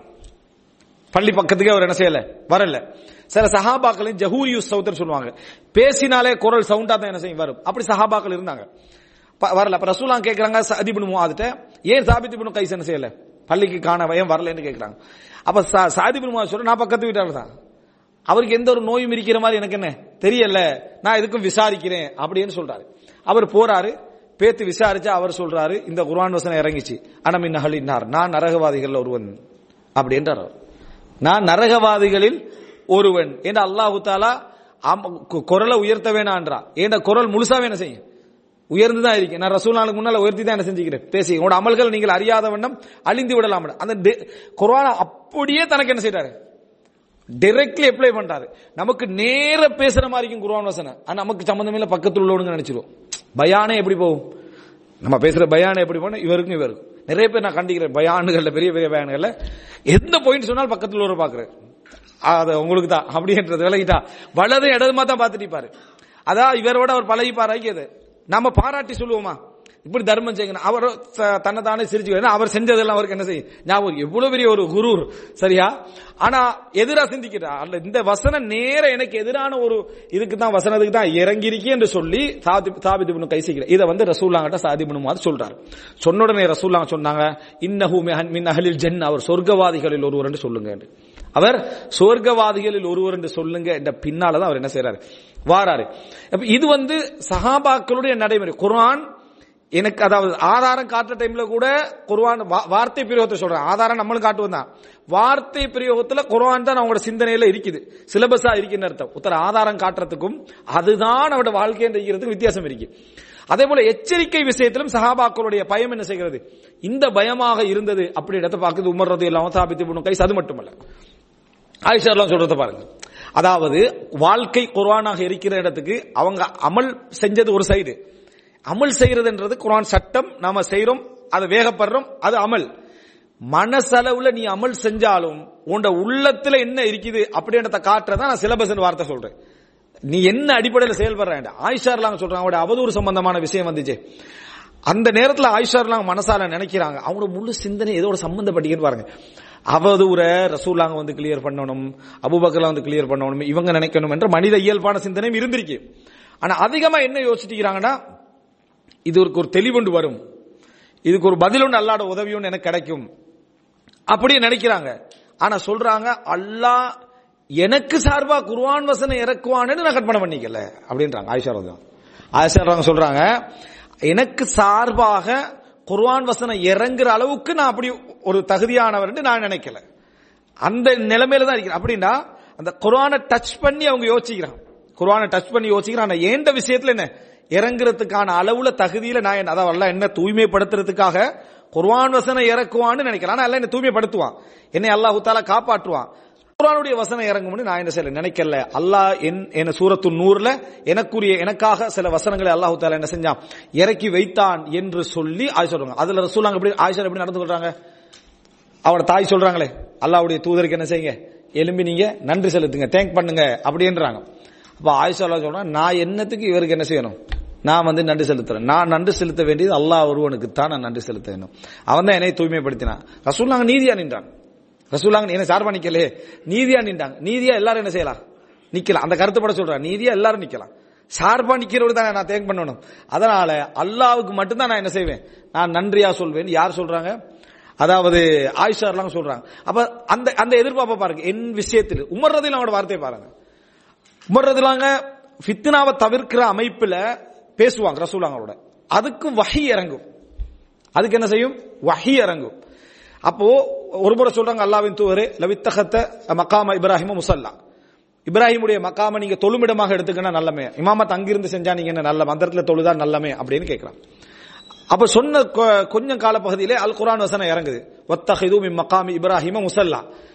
Speaker 1: பள்ளி பக்கத்துக்கு அவர் என்ன செய்யல வரல சில சஹாபாக்களின் ஜஹூரியூஸ் சவுத்தர் சொல்லுவாங்க பேசினாலே குரல் சவுண்டா தான் என்ன செய்யும் வரும் அப்படி சஹாபாக்கள் இருந்தாங்க ப- வரல அப்ப ரசூலாம் கேக்குறாங்க சதிபுனு முவாதிட்ட ஏன் சாபித் இப்னு கைஸ் என்ன செய்யல பள்ளிக்கு காண பயம் வரலன்னு கேக்குறாங்க அப்ப சா- சாதிபுனு முவாத் சொல்ற நான் பக்கத்து வீட்டாளர் தான் அவருக்கு எந்த ஒரு நோயும் இருக்கிற மாதிரி எனக்கு என்ன தெரியல நான் எதுக்கும் விசாரிக்கிறேன் அப்படின்னு சொல்றாரு அவர் போறாரு பேத்து விசாரிச்சா அவர் சொல்றாரு இந்த குர்ஆன் வசனம் இறங்கிச்சு அனமின் நகலினார் நான் நரகவாதிகள் ஒருவன் அப்படின்றார் அவர். நான் நரகவாதிகளில் ஒருவன் என்று அல்லாஹு தாலா ஆம- கு- குரலை உயர்த்த வேணான்றா ஏண்ட குரல் முழுசாவே என்ன செய்யும் உயர்ந்து தான் இருக்கேன் நான் ரசூலானுக்கு முன்னால உயர்த்தி தான் என்ன செஞ்சுக்கிறேன் பேசி உங்களோட அமல்கள் நீங்கள் அறியாத வண்ணம் அழிந்து விடலாம் அந்த டெ- குர்ஆனை அப்படியே தனக்கு என்ன செய்றாரு டைரக்ட்லி அப்ளை பண்றாரு நமக்கு நேர பேசுற மாதிரி இருக்கும் குர்ஆன் வசனம் ஆனா நமக்கு சம்பந்தம் இல்ல பக்கத்துல உள்ளவங்க நினைச்சிருவோம் பயானே எப்படி போகும் நம்ம பேசுற பயானே எப்படி போனா இவருக்கும் இவருக்கும் நிறைய பேர் நான் கண்டிக்கிறேன் பயானுகள்ல பெரிய பெரிய பயானுகள்ல எந்த பாயிண்ட் சொன்னாலும் பக்கத்துல ஒரு பாக்குறேன் அது உங்களுக்கு தான் அப்படின்றது விலகிட்டா வலது இடதுமா தான் பார்த்துட்டு இருப்பாரு அதான் இவரோட அவர் பழகி பாராக்கியது நம்ம பாராட்டி சொல்லுவோமா இப்படி தர்மம் செய்யணும் அவர் ச- தன்னை தானே சிரிச்சு ஏன்னா அவர் செஞ்சதெல்லாம் அவருக்கு என்ன செய்யும் ஞாபகம் எவ்வளவு பெரிய ஒரு குரூர் சரியா ஆனா எதிரா சிந்திக்கிறா அல்ல இந்த வசனம் நேர எனக்கு எதிரான ஒரு இதுக்கு தான் வசனத்துக்கு தான் இறங்கி இருக்கே என்று சொல்லி சாதி சாபித் இப்னு கைசிக்கிற இதை வந்து ரசூல்லாங்கிட்ட சாதி இப்னு சொல்றாரு சொன்ன உடனே ரசூல்லாங்க சொன்னாங்க இன்னஹு மிஹன் மின் அஹலில் ஜென் அவர் சொர்க்கவாதிகளில் ஒருவர் என்று சொல்லுங்க என்று. அவர் சொர்க்கவாதிகளில் ஒருவர் என்று சொல்லுங்க என்ற பின்னால தான் அவர் என்ன செய்றாரு வாராரு அப்ப இது வந்து சஹாபாக்களுடைய நடைமுறை குர்ஆன் எனக்கு அதாவது ஆதாரம் காட்டுற டைம்ல கூட குர்ஆன் வா- வார்த்தை பிரயோகத்தை சொல்றேன் ஆதாரம் நம்மளும் காட்டுவோம் தான் வார்த்தை பிரயோகத்துல குர்ஆன் தான் அவங்களோட சிந்தனையில இருக்குது சிலபஸா இருக்குன்னு அர்த்தம் உத்தர ஆதாரம் காட்டுறதுக்கும் அதுதான் அவரோட வாழ்க்கையை இருக்கிறதுக்கும் வித்தியாசம் இருக்கு அதே போல எச்சரிக்கை விஷயத்திலும் சஹாபாக்களுடைய பயம் என்ன செய்கிறது இந்த பயமாக இருந்தது அப்படி இடத்தை பார்க்குது உமர் ரதி எல்லாம் சாபித்து கைஸ் அது மட்டுமல்ல ஆயிஷா எல்லாம் சொல்றத பாருங்க அதாவது வாழ்க்கை குர்ஆனாக இருக்கிற இடத்துக்கு அவங்க அமல் செஞ்சது ஒரு சைடு அமல் செய்யறதுன்றது குர்ஆன் சட்டம் நாம செய்றோம் அது வேகப்படுறோம் அது அமல் மனசளவுல நீ அமல் செஞ்சாலும் உன்னோட உள்ளத்துல என்ன இருக்குது அப்படின்றத காட்டுறதா நான் சிலபஸ் வார்த்தை சொல்றேன் நீ என்ன அடிப்படையில் செயல்படுற ஆயிஷார்லாம் சொல்றாங்க அவருடைய அவதூறு சம்பந்தமான விஷயம் வந்துச்சு அந்த நேரத்துல ஆயிஷார்லாம் மனசால நினைக்கிறாங்க அவங்களோட முழு சிந்தனை ஏதோட சம்பந்தப்பட்டிருன்னு பாருங்க அவதூற ரசூலாங்க வந்து கிளியர் பண்ணணும் அபுபக்கர்லாம் வந்து கிளியர் பண்ணணும் இவங்க நினைக்கணும் என்ற மனித இயல்பான சிந்தனையும் இருந்திருக்கு ஆனா அதிகமா என்ன யோசிச்சுக்கிறாங்கன்னா இதுக்கு ஒரு தெளிவுண்டு வரும் இதுக்கு ஒரு பதில் ஒன்று அல்லாட உதவியும் எனக்கு கிடைக்கும் அப்படியே நினைக்கிறாங்க ஆனா சொல்றாங்க அல்லாஹ் எனக்கு சார்பா குர்ஆன் வசனம் இறக்குவான்னு நான் கற்பனை பண்ணிக்கல அப்படின்றாங்க ஆயிஷா ரலியல்லாஹு ஆயிஷா ரலியல்லாஹு சொல்றாங்க எனக்கு சார்பாக குர்ஆன் வசனம் இறங்குற அளவுக்கு நான் அப்படி ஒரு தகுதியானவர் நான் நினைக்கல அந்த நிலைமையில தான் இருக்கிறேன் அப்படின்னா அந்த குர்ஆனை டச் பண்ணி அவங்க யோசிக்கிறாங்க குர்ஆனை டச் பண்ணி யோசிக்கிறாங்க ஆனா ஏண்ட விஷயத்துல என்ன இறங்குறதுக்கான அளவுல தகுதியில நான் என்ன- அதாவது அல்லாஹ் என்ன தூய்மைப்படுத்துறதுக்காக குர்ஆன் வசனம் இறக்குவான்னு நினைக்கிறேன் ஆனா அல்லாஹ் என்ன தூய்மைப்படுத்துவான் என்னை அல்லாஹ் தாலா காப்பாற்றுவான் குர்ஆனுடைய வசனம் இறங்கும்னு நான் என்ன செய்யல நினைக்கல அல்லாஹ் என் என்ன சூரத்து நூறுல எனக்குரிய எனக்காக சில வசனங்களை அல்லாஹ் தாலா என்ன செஞ்சான் இறக்கி வைத்தான் என்று சொல்லி ஆயிஷா சொல்றாங்க அதுல ரசூலாங்க எப்படி ஆயிஷா எப்படி நடந்து கொள்றாங்க அவட தாய் சொல்றாங்களே அல்லாஹ்வுடைய தூதருக்கு என்ன செய்யுங்க எலும்பி நீங்க நன்றி செலுத்துங்க தேங்க் பண்ணுங்க அப்படின்றாங்க அப்ப ஆயிஷா அல்லாஹ் சொல்றாங்க நான் என்னத்துக்கு இவருக்கு என்ன செய்யணும் நான் வந்து நன்றி செலுத்துறேன் நான் நன்றி செலுத்த வேண்டியது அல்லாஹ் ஒருவனுக்கு தான் நான் நன்றி செலுத்த வேண்டும் அவன் தான் என்னை தூய்மைப்படுத்தினான் ரசூல்லாங்க நீதியா நின்றான் ரசூல்லாங்க என்ன சார்பா நிக்கலே நீதியா நின்றாங்க நீதியா எல்லாரும் என்ன செய்யலாம் நிக்கலாம் அந்த கருத்துப்பட சொல்றான் நீதியா எல்லாரும் நிக்கலாம் சார்பா நிக்கிறவரு தான் நான் தேங்க் பண்ணணும் அதனால அல்லாவுக்கு மட்டும்தான் நான் என்ன செய்வேன் நான் நன்றியா சொல்வேன் யார் சொல்றாங்க அதாவது ஆயிஷார்லாம் சொல்றாங்க அப்ப அந்த அந்த எதிர்பார்ப்பை பாருங்க என் விஷயத்தில் உமர்றதில் அவனோட வார்த்தையை பாருங்க உமர்றதுலாங்க ஃபித்னாவை தவிர்க்கிற அமைப்புல பேசுவாங்க ரசூலாங்களோட அதுக்கும் வஹி இறங்கும் அதுக்கு என்ன செய்யும் வஹி இறங்கும் அப்போ ஒரு முறை சொல்றாங்க அல்லாவின் தூவரே லவித்தகத்த மக்காம இப்ராஹிம முசல்லா இப்ராஹிமுடைய மக்காம நீங்க தொழுமிடமாக எடுத்துக்கினா நல்லமே இமாமத் அங்கிருந்து செஞ்சா நீங்க என்ன நல்ல மந்திரத்துல தொழுதா நல்லமே அப்படின்னு கேட்கிறான் அப்ப சொன்ன கொ- கொஞ்சம் கால பகுதியிலே அல் குர்ஆன் வசனம் இறங்குது ஒத்தஹிது மின் மக்காமி இப்ராஹிம முசல்லா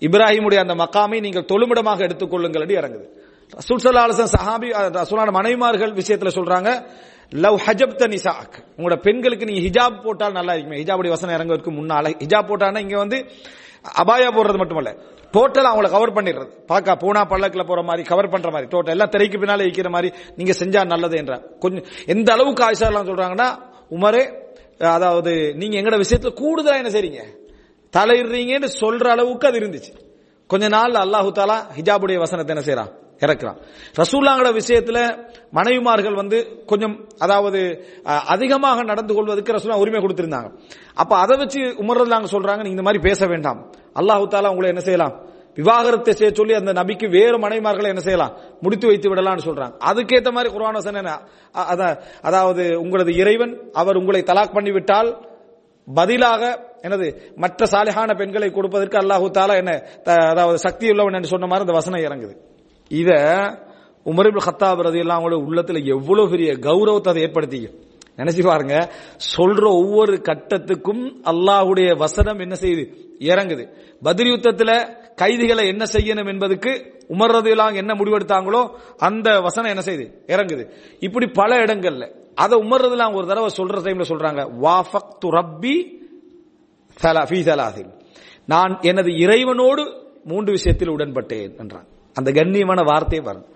Speaker 1: இப்ராஹிமுடைய அந்த மக்காமை நீங்கள் தொழுமிடமாக எடுத்துக்கொள்ளுங்கள் என்று இறங்குது ரசூல் ஸல்லல்லாஹு அலைஹி வஸல்லம் சஹாபி ரசூலான மனைவிமார்கள் விஷயத்துல சொல்றாங்க லவ் ஹஜப்த நிசாக் உங்களோட பெண்களுக்கு நீங்க ஹிஜாப் போட்டால் நல்லா இருக்குமே ஹிஜாபுடைய வசனம் இறங்குவதற்கு முன்னால ஹிஜாப் போட்டான்னா இங்க வந்து அபாயா போடுறது மட்டுமல்ல டோட்டல் அவங்கள கவர் பண்ணிடுறது பார்க்க பூனா பல்லக்கில் போற மாதிரி கவர் பண்ற மாதிரி டோட்டல் எல்லாம் திரைக்கு பின்னால இருக்கிற மாதிரி நீங்க செஞ்சா நல்லது என்ற கொஞ்சம் எந்த அளவுக்கு ஆயிஷா எல்லாம் சொல்றாங்கன்னா உமரே அதாவது நீங்க எங்கட விஷயத்துல கூடுதலா என்ன செய்றீங்க தலையிடுறீங்கன்னு சொல்ற அளவுக்கு அது இருந்துச்சு கொஞ்ச நாள் அல்லாஹு தாலா ஹிஜாபுடைய வசனத்தை என்ன செய்யறான் இறக்குறான் ரசூல்லாங்கட விஷயத்துல மனைவிமார்கள் வந்து கொஞ்சம் அதாவது அஹ், அதிகமாக நடந்து கொள்வதற்கு ரசூலா உரிமை கொடுத்திருந்தாங்க அப்ப அதை வச்சு உமர்றதாங்க சொல்றாங்க நீங்க இந்த மாதிரி பேச வேண்டாம் அல்லாஹு தாலா உங்களை என்ன செய்யலாம் விவாகரத்தை செய்ய சொல்லி அந்த நபிக்கு வேறு மனைவிமார்களை என்ன செய்யலாம் முடித்து வைத்து விடலாம்னு சொல்றாங்க அதுக்கேத்த மாதிரி குர்ஆன் வசனம் என்ன அ- அத- அதாவது உங்களது இறைவன் அவர் உங்களை தலாக் பண்ணி விட்டால் பதிலாக எனது மற்ற சாலிஹான பெண்களை கொடுப்பதற்கு அல்லாஹு தாலா என்ன த- அதாவது சக்தி உள்ளவன் என்று சொன்ன மாதிரி இந்த வசனம் இறங்குது இத உமரிபுல் ஹத்தாப் ரதியெல்லாம் அவங்களோட உள்ளத்துல எவ்வளவு பெரிய கௌரவத்தை அதை ஏற்படுத்தி நினைச்சு பாருங்க சொல்ற ஒவ்வொரு கட்டத்துக்கும் அல்லாஹ்வுடைய வசனம் என்ன செய்யுது இறங்குது பத்ர் யுத்தத்துல கைதிகளை என்ன செய்யணும் என்பதுக்கு உமர் ரதியெல்லாம் என்ன முடிவெடுத்தாங்களோ அந்த வசனம் என்ன செய்யுது இறங்குது இப்படி பல இடங்கள்ல அதை உமர் ரதியெல்லாம் ஒரு தடவை சொல்ற டைம்ல சொல்றாங்க வாஃபக்து ரப்பி சலா- ஃபீ சலாசின். நான் எனது இறைவனோடு மூன்று விஷயத்தில் உடன்பட்டேன் என்றான் அந்த கண்ணியமான வார்த்தை வரும்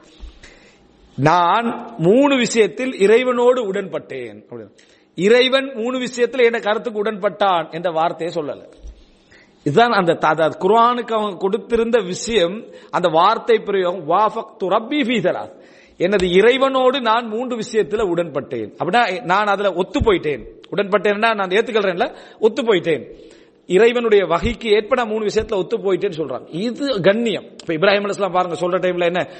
Speaker 1: நான் மூணு விஷயத்தில் இறைவனோடு உடன்பட்டேன் அப்படின்னு. இறைவன் மூணு விஷயத்தில் என் கருத்துக்கு உடன்பட்டான் என்ற வார்த்தையை சொல்லல இதுதான் அந்த த- அதாவது குர்ஆனுக்கு அவங்க கொடுத்திருந்த விஷயம் அந்த வார்த்தை பிரயோகம் வாஃபக்து ரப்பி ஃபீ சலாஸ். எனது இறைவனோடு நான் மூன்று விஷயத்துல உடன்பட்டேன் அப்படின்னா நான் அதுல ஒத்து போயிட்டேன் உடன்பட்டேன்னா நான் ஏத்துக்கிறேன்ல ஒத்து போயிட்டேன் இறைவனுடைய வகைக்கு ஏற்ப நான் மூணு விஷயத்துல ஒத்து போயிட்டேன்னு சொல்றாங்க இது கண்ணியம் இப்ப இப்ராஹிம் அலிஸ்லாம் பாருங்க சொல்ற டைம்ல என்ன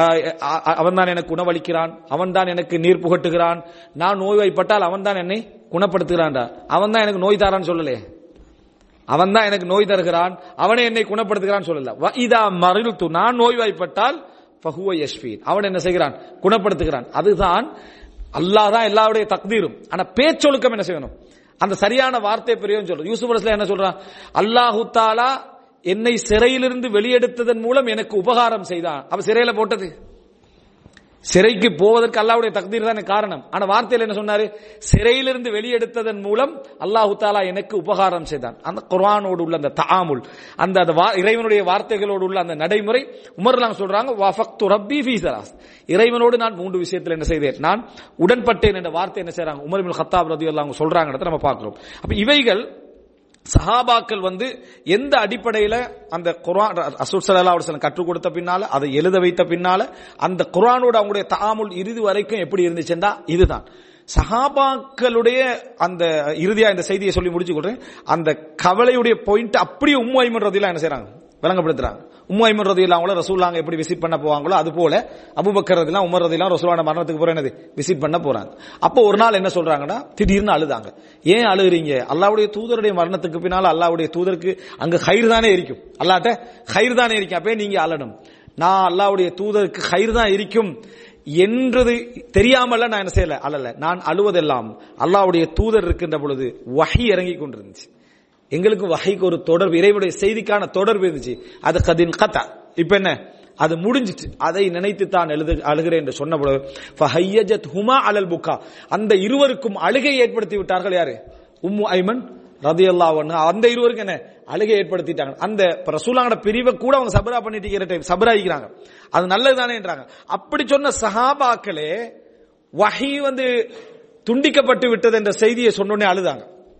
Speaker 1: அவன் தான் எனக்கு உணவளிக்கிறான் அவன் தான் எனக்கு நீர் புகட்டுகிறான் நான் நோய்வாய்ப்பட்டால் அவன் தான் என்னை குணப்படுத்துகிறான்டா அவன் தான் எனக்கு நோய் தாரான்னு சொல்லலே அவன் தான் எனக்கு நோய் தருகிறான் அவனே என்னை குணப்படுத்துகிறான் சொல்லல வ இதா மறில்து நான் நோய்வாய்ப்பட்டால் ஃபஹுவ யஷ்ஃபீன் அவன் என்ன செய்கிறான் குணப்படுத்துகிறான் அதுதான் அல்லாஹ் தான் எல்லாருடைய தக்தீரும் ஆனா பேச்சொழுக்கம் என்ன செய்யணும் அந்த சரியான வார்த்தை பெரியவன் சொல்றது யூசுப் அலைஹிஸ்ஸலாம் என்ன சொல்றான் அல்லாஹு தாலா என்னை சிறையிலிருந்து வெளியெடுத்ததன் மூலம் எனக்கு உபகாரம் செய்தான் அவ சிறையில போட்டது சிறைக்கு போவதற்கு அல்லாஹ்வுடைய தக்தீர் தான் காரணம் ஆனா வார்த்தையில் என்ன சொன்னாரு சிறையிலிருந்து வெளியெடுத்ததன் மூலம் அல்லாஹு தாலா எனக்கு உபகாரம் செய்தான் அந்த குர்ஆனோடு உள்ள அந்த தஆமுல் அந்த அந்த வா- இறைவனுடைய வார்த்தைகளோடு உள்ள அந்த நடைமுறை உமர்லாம் சொல்றாங்க வஃபக்து ரப்பி ஃபீ ஸலாஸ் இறைவனோடு நான் மூன்று விஷயத்தில் என்ன செய்தேன் நான் உடன்பட்டேன் என்ற வார்த்தை என்ன செய்றாங்க உமர் இப்னு கத்தாப் ரலியல்லாஹு அன்ஹு சொல்றாங்கன்றத நம்ம பார்க்கிறோம் அப்ப இவைகள் சஹாபாக்கள் வந்து எந்த அடிப்படையில அந்த குர்ஆன் ரசூல் ஸல்லல்லாஹு அலைஹி வஸல்லம் கற்றுக் கொடுத்த பின்னால அதை எழுத வைத்த பின்னால அந்த குர்ஆனோட அவங்களுடைய தஆமுல் இறுதி வரைக்கும் எப்படி இருந்துச்சுன்னா இதுதான் சஹாபாக்களுடைய அந்த இறுதியா இந்த செய்தியை சொல்லி முடிச்சு கொள்றேன் அந்த கவலையுடைய பாயிண்ட் அப்படியே உம்மு ஐமன் ரதியெல்லாம் என்ன செய்றாங்க விளங்கப்படுத்துறாங்க உம்மு ஐமன் ரதியெல்லாம் அவங்கள ரசூல்லாங்க எப்படி விசிட் பண்ண போவாங்களோ அது போல அபூபக்கர் ரதியெல்லாம் உமர் ரதியெல்லாம் ரசூலான மரணத்துக்கு போற என்னது விசிட் பண்ண போறாங்க அப்போ ஒரு நாள் என்ன சொல்றாங்கன்னா திடீர்னு அழுதாங்க ஏன் அழுகுறீங்க அல்லாவுடைய தூதருடைய மரணத்துக்கு பின்னால அல்லாவுடைய தூதருக்கு அங்க ஹைர் தானே இருக்கும் அல்லாட்ட ஹைர் தானே இருக்கும் அப்பே நீங்க அழணும் நான் அல்லாவுடைய தூதருக்கு ஹைர் தான் இருக்கும் என்றது தெரியாமல நான் என்ன செய்யல அழல நான் அழுவதெல்லாம் அல்லாவுடைய தூதர் இருக்கின்ற பொழுது வஹி இறங்கி கொண்டிருந்துச்சு எங்களுக்கு வகைக்கு ஒரு தொடர்பு இறைவனுடைய செய்திக்கான தொடர்பு இருந்துச்சு அது கதின் கதா இப்ப என்ன அது முடிஞ்சிட்டு அதை நினைத்து தான் எழுது அழுகிறேன் என்று சொன்ன பொழுது ஃபஹய்யஜத் ஹுமா அலல் புக்கா அந்த இருவருக்கும் அழுகை ஏற்படுத்தி விட்டார்கள் யாரு உம்மு ஐமன் ரதியல்லாஹு அன்ஹு அந்த இருவருக்கு என்ன அழுகை ஏற்படுத்திட்டாங்க அந்த ரசூலாங்கட பிரிவை கூட அவங்க சபரா பண்ணிட்டு இருக்கிற டைம் சபராயிக்கிறாங்க அது நல்லதுதானேன்றாங்க அப்படி சொன்ன சஹாபாக்களே வஹி வந்து துண்டிக்கப்பட்டு விட்டது என்ற செய்தியை சொன்னோடனே அழுதாங்க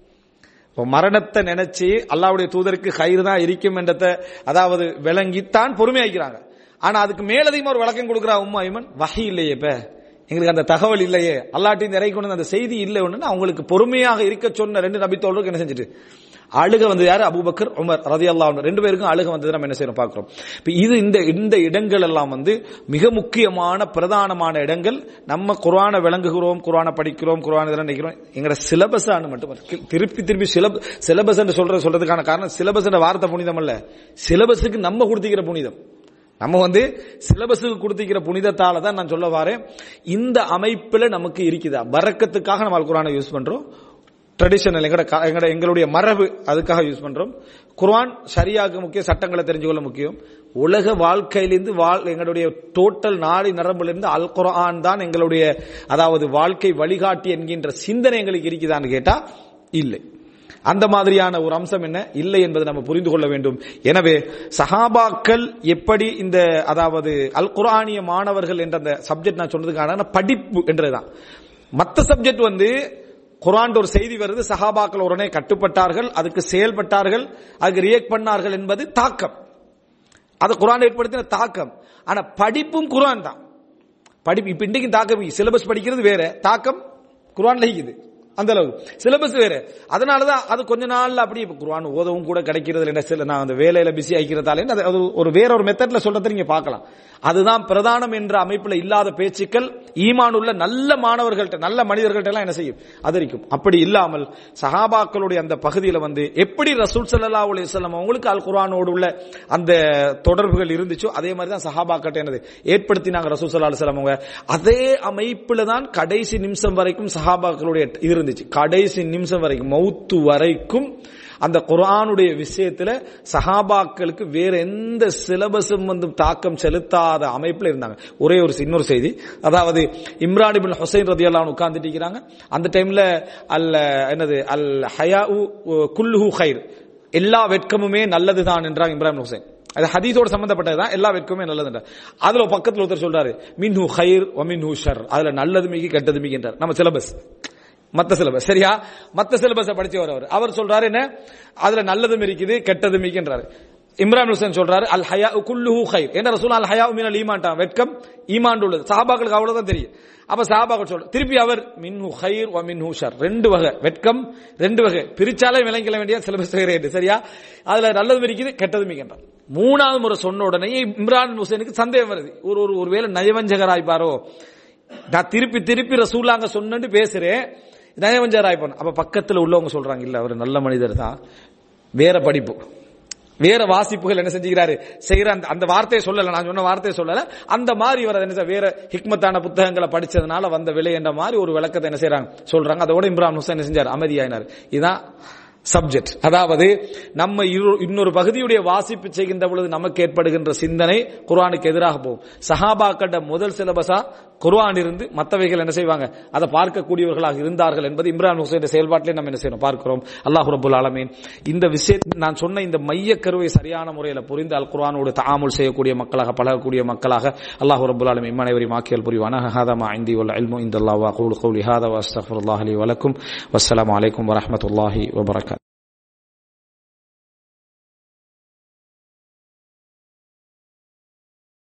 Speaker 1: இப்போ மரணத்தை நினைச்சு அல்லாவுடைய தூதருக்கு கயிறு தான் இருக்கும் என்றத அதாவது விளங்கித்தான் பொறுமையாக்கிறாங்க ஆனா அதுக்கு மேலதையும் ஒரு விளக்கம் கொடுக்குறா உம்மா ஐமன் வகை இல்லையே இப்ப எங்களுக்கு அந்த தகவல் இல்லையே அல்லாட்டின் இறை கொண்டு வந்த அந்த செய்தி இல்லை ஒண்ணு அவங்களுக்கு பொறுமையாக இருக்க சொன்ன ரெண்டு நபித்தோழருக்கு என்ன செஞ்சுட்டு அழுக வந்து யாரு அபூபக்கர் உமர் ரதி அல்லா ரெண்டு பேருக்கும் அழுக வந்தது நம்ம என்ன செய்யறோம் பார்க்கிறோம் இப்ப இது இந்த இந்த இடங்கள் எல்லாம் வந்து மிக முக்கியமான பிரதானமான இடங்கள் நம்ம குர்ஆனை விளங்குகிறோம் குர்ஆனை படிக்கிறோம் குர்ஆன் இதெல்லாம் நினைக்கிறோம் எங்களோட சிலபஸ் மட்டும் இருக்கு. திருப்பி திருப்பி சிலப சிலபஸ் சொல்ற சொல்றதுக்கான காரணம் சிலபஸ் வார்த்தை புனிதம் அல்ல சிலபஸுக்கு நம்ம கொடுத்திக்கிற புனிதம் நம்ம வந்து சிலபஸுக்கு கொடுத்திக்கிற புனிதத்தால தான் நான் சொல்ல வரேன் இந்த அமைப்புல நமக்கு இருக்குதா பறக்கத்துக்காக நம்ம அல் குர்ஆனை யூஸ் பண்றோம் ட்ரெடிஷனல் எங்கட க- எங்கட எங்களுடைய மரபு அதுக்காக யூஸ் பண்றோம் குர்ஆன் ஷரியாக்கு முக்கிய சட்டங்களை தெரிஞ்சு கொள்ள முக்கியம் உலக வாழ்க்கையிலிருந்து வாழ் எங்களுடைய டோட்டல் நாடி நரம்பிலிருந்து அல் குர்ஆன் தான் எங்களுடைய அதாவது வாழ்க்கை வழிகாட்டி என்கின்ற சிந்தனை எங்களுக்கு இருக்குதான்னு கேட்டா இல்லை அந்த மாதிரியான ஒரு அம்சம் என்ன இல்லை என்பதை நம்ம புரிந்து கொள்ள வேண்டும் எனவே சஹாபாக்கள் எப்படி இந்த அதாவது அல் குர்ஆனிய மாணவர்கள் என்ற அந்த சப்ஜெக்ட் நான் சொன்னதுக்கான படிப்பு என்றதுதான் மத்த சப்ஜெக்ட் வந்து குர்ஆன் ஒரு செய்தி வருது சஹாபாக்கள் உடனே கட்டுப்பட்டார்கள் அதுக்கு செயல்பட்டார்கள் அதுக்கு ரியாக்ட் பண்ணார்கள் என்பது தாக்கம் அது குர்ஆன் ஏற்படுத்தின தாக்கம் ஆனா படிப்பும் குர்ஆன் தான் படிப்பு இப்ப இன்றைக்கு தாக்கம் சிலபஸ் படிக்கிறது வேற தாக்கம் குர்ஆன்ல இருக்குது அந்த அளவு சிலபஸ் வேற அதனாலதான் அது கொஞ்ச நாள்ல அப்படி இப்ப குர்ஆன் ஓதவும் கூட கிடைக்கிறது இல்லை சில நான் அந்த வேலையில பிஸி ஆகிறதாலே அது அது ஒரு வேற ஒரு மெத்தட்ல சொல்றதை நீங்க பார்க்கலாம் அதுதான் பிரதானம் என்ற அமைப்புல இல்லாத பேச்சுக்கள் ஈமான் உள்ள நல்ல மாணவர்கள்ட்ட நல்ல மனிதர்கள்ட்ட எல்லாம் என்ன செய்யும் அதிரிக்கும் அப்படி இல்லாமல் சஹாபாக்களுடைய அந்த பகுதியில வந்து எப்படி ரசூல் ஸல்லல்லாஹு அலைஹி வஸல்லம் அவங்களுக்கு அல் குர்ஆனோடு உள்ள அந்த தொடர்புகள் இருந்துச்சோ அதே மாதிரி தான் சஹாபாக்கிட்ட என்னது ஏற்படுத்தினாங்க ரசூல் ஸல்லல்லாஹு அலைஹி வஸல்லம் அவங்க அதே அமைப்புல தான் கடைசி நிமிஷம் வரைக்கும் சஹாபாக்களுடைய இது இருந்துச்சு கடைசி நிமிஷம் வரைக்கும் மௌத்து வரைக்கும் அந்த குர்ஆனுடைய விஷயத்துல சஹாபாக்களுக்கு வேற எந்த சிலபஸும் வந்து தாக்கம் செலுத்தாத அமைப்புல இருந்தாங்க ஒரே ஒரு இன்னொரு செய்தி அதாவது இம்ரான் இப்னு ஹுசைன் ரதியல்லாஹு உட்கார்ந்துட்டு இருக்கிறாங்க அந்த டைம்ல அல் என்னது அல் ஹயாஉ குல்லுஹு ஹைர் எல்லா வெட்கமுமே நல்லதுதான் என்றாங்க இம்ரான் ஹுசைன் அது ஹதீஸோட சம்பந்தப்பட்டதுதான் எல்லா வெட்கமே நல்லது அதுல பக்கத்துல ஒருத்தர் சொல்றாரு மின்ஹு ஹைர் ஒ மின்ஹு ஷர் அதுல நல்லது மிகி கெட்டது மிகின்றார் நம்ம சிலபஸ் மத்த சிலபஸ் சரியா மத்த சிலபஸ படிச்சவர் அவர் அவர் சொல்றாரு என்ன அதுல நல்லதும் இருக்குது கெட்டதும் இருக்குன்றாரு இம்ரான் ஹுசைன் சொல்றாரு அல் ஹயா குல்லுஹு ஹைர் என்ன ரசூல் அல் ஹயா மினல் ஈமான்டான் வெட்கம் ஈமான் உள்ளது சஹாபாக்களுக்கு அவ்வளவுதான் தெரியும் அப்ப சஹாபாக்கள் சொல்ற திருப்பி அவர் மின்ஹு ஹைர் வ மின்ஹு ஷர் ரெண்டு வகை வெட்கம் ரெண்டு வகை பிரிச்சாலே விளங்கிக்க வேண்டிய சிலபஸ் வேறு சரியா அதுல நல்லதும் இருக்குது கெட்டதும் இருக்கின்றார் மூணாவது முறை சொன்ன உடனே இம்ரான் ஹுசைனுக்கு சந்தேகம் வருது ஒரு ஒரு ஒருவேளை நயவஞ்சகராய்ப்பாரோ நான் திருப்பி திருப்பி ரசூலாங்க சொன்னு பேசுறேன் நயவஞ்சர் ஆயிப்போம் அப்ப பக்கத்துல உள்ளவங்க சொல்றாங்க இல்ல அவர் நல்ல மனிதர் தான் வேற படிப்பு வேற வாசிப்புகள் என்ன செஞ்சுக்கிறாரு செய்யற அந்த அந்த வார்த்தையை சொல்லல நான் சொன்ன வார்த்தையை சொல்லல அந்த மாதிரி இவர் என்ன செய்ய- வேற ஹிக்மத்தான புத்தகங்களை படிச்சதுனால வந்த விலை என்ற மாதிரி ஒரு விளக்கத்தை என்ன செய்றாங்க சொல்றாங்க அதோட இம்ரான் ஹுசைன் என்ன செஞ்சார் அமைதியாயினார் இதுதான் சப்ஜெக்ட் அதாவது நம்ம இரு- இன்னொரு பகுதியுடைய வாசிப்பு செய்கின்ற பொழுது நமக்கு ஏற்படுகின்ற சிந்தனை குர்ஆனுக்கு எதிராக போகும் சஹாபாக்கண்ட முதல் சிலபஸா குர்ஆன் இருந்து மற்றவைகள் என்ன செய்வாங்க அதை பார்க்கக்கூடியவர்களாக இருந்தார்கள் என்பது இம்ரான் ஹுசைன் செயல்பாட்டிலே நம்ம என்ன செய்யணும் பார்க்கிறோம் அல்லாஹ் ரபுல் ஆலமீன் இந்த விஷயத்தை நான் சொன்ன இந்த மைய கருவை சரியான முறையில் புரிந்து அல் குர்ஆனோடு தாமுல் செய்யக்கூடிய மக்களாக பழகக்கூடிய மக்களாக அல்லாஹ் ரபுல் ஆலமீன் அனைவரையும் ஆக்கியல் புரிவானாக ஹாதா மா இந்தி வல் இல்மு இந்த அல்லாஹ் வா கூலு கௌலி ஹாதா வஸ்தஃபிருல்லாஹ் லி வலக்கும் வஸ்ஸலாமு அலைக்கும் வரஹ்மத்துல்லாஹி வபரகாத்துஹு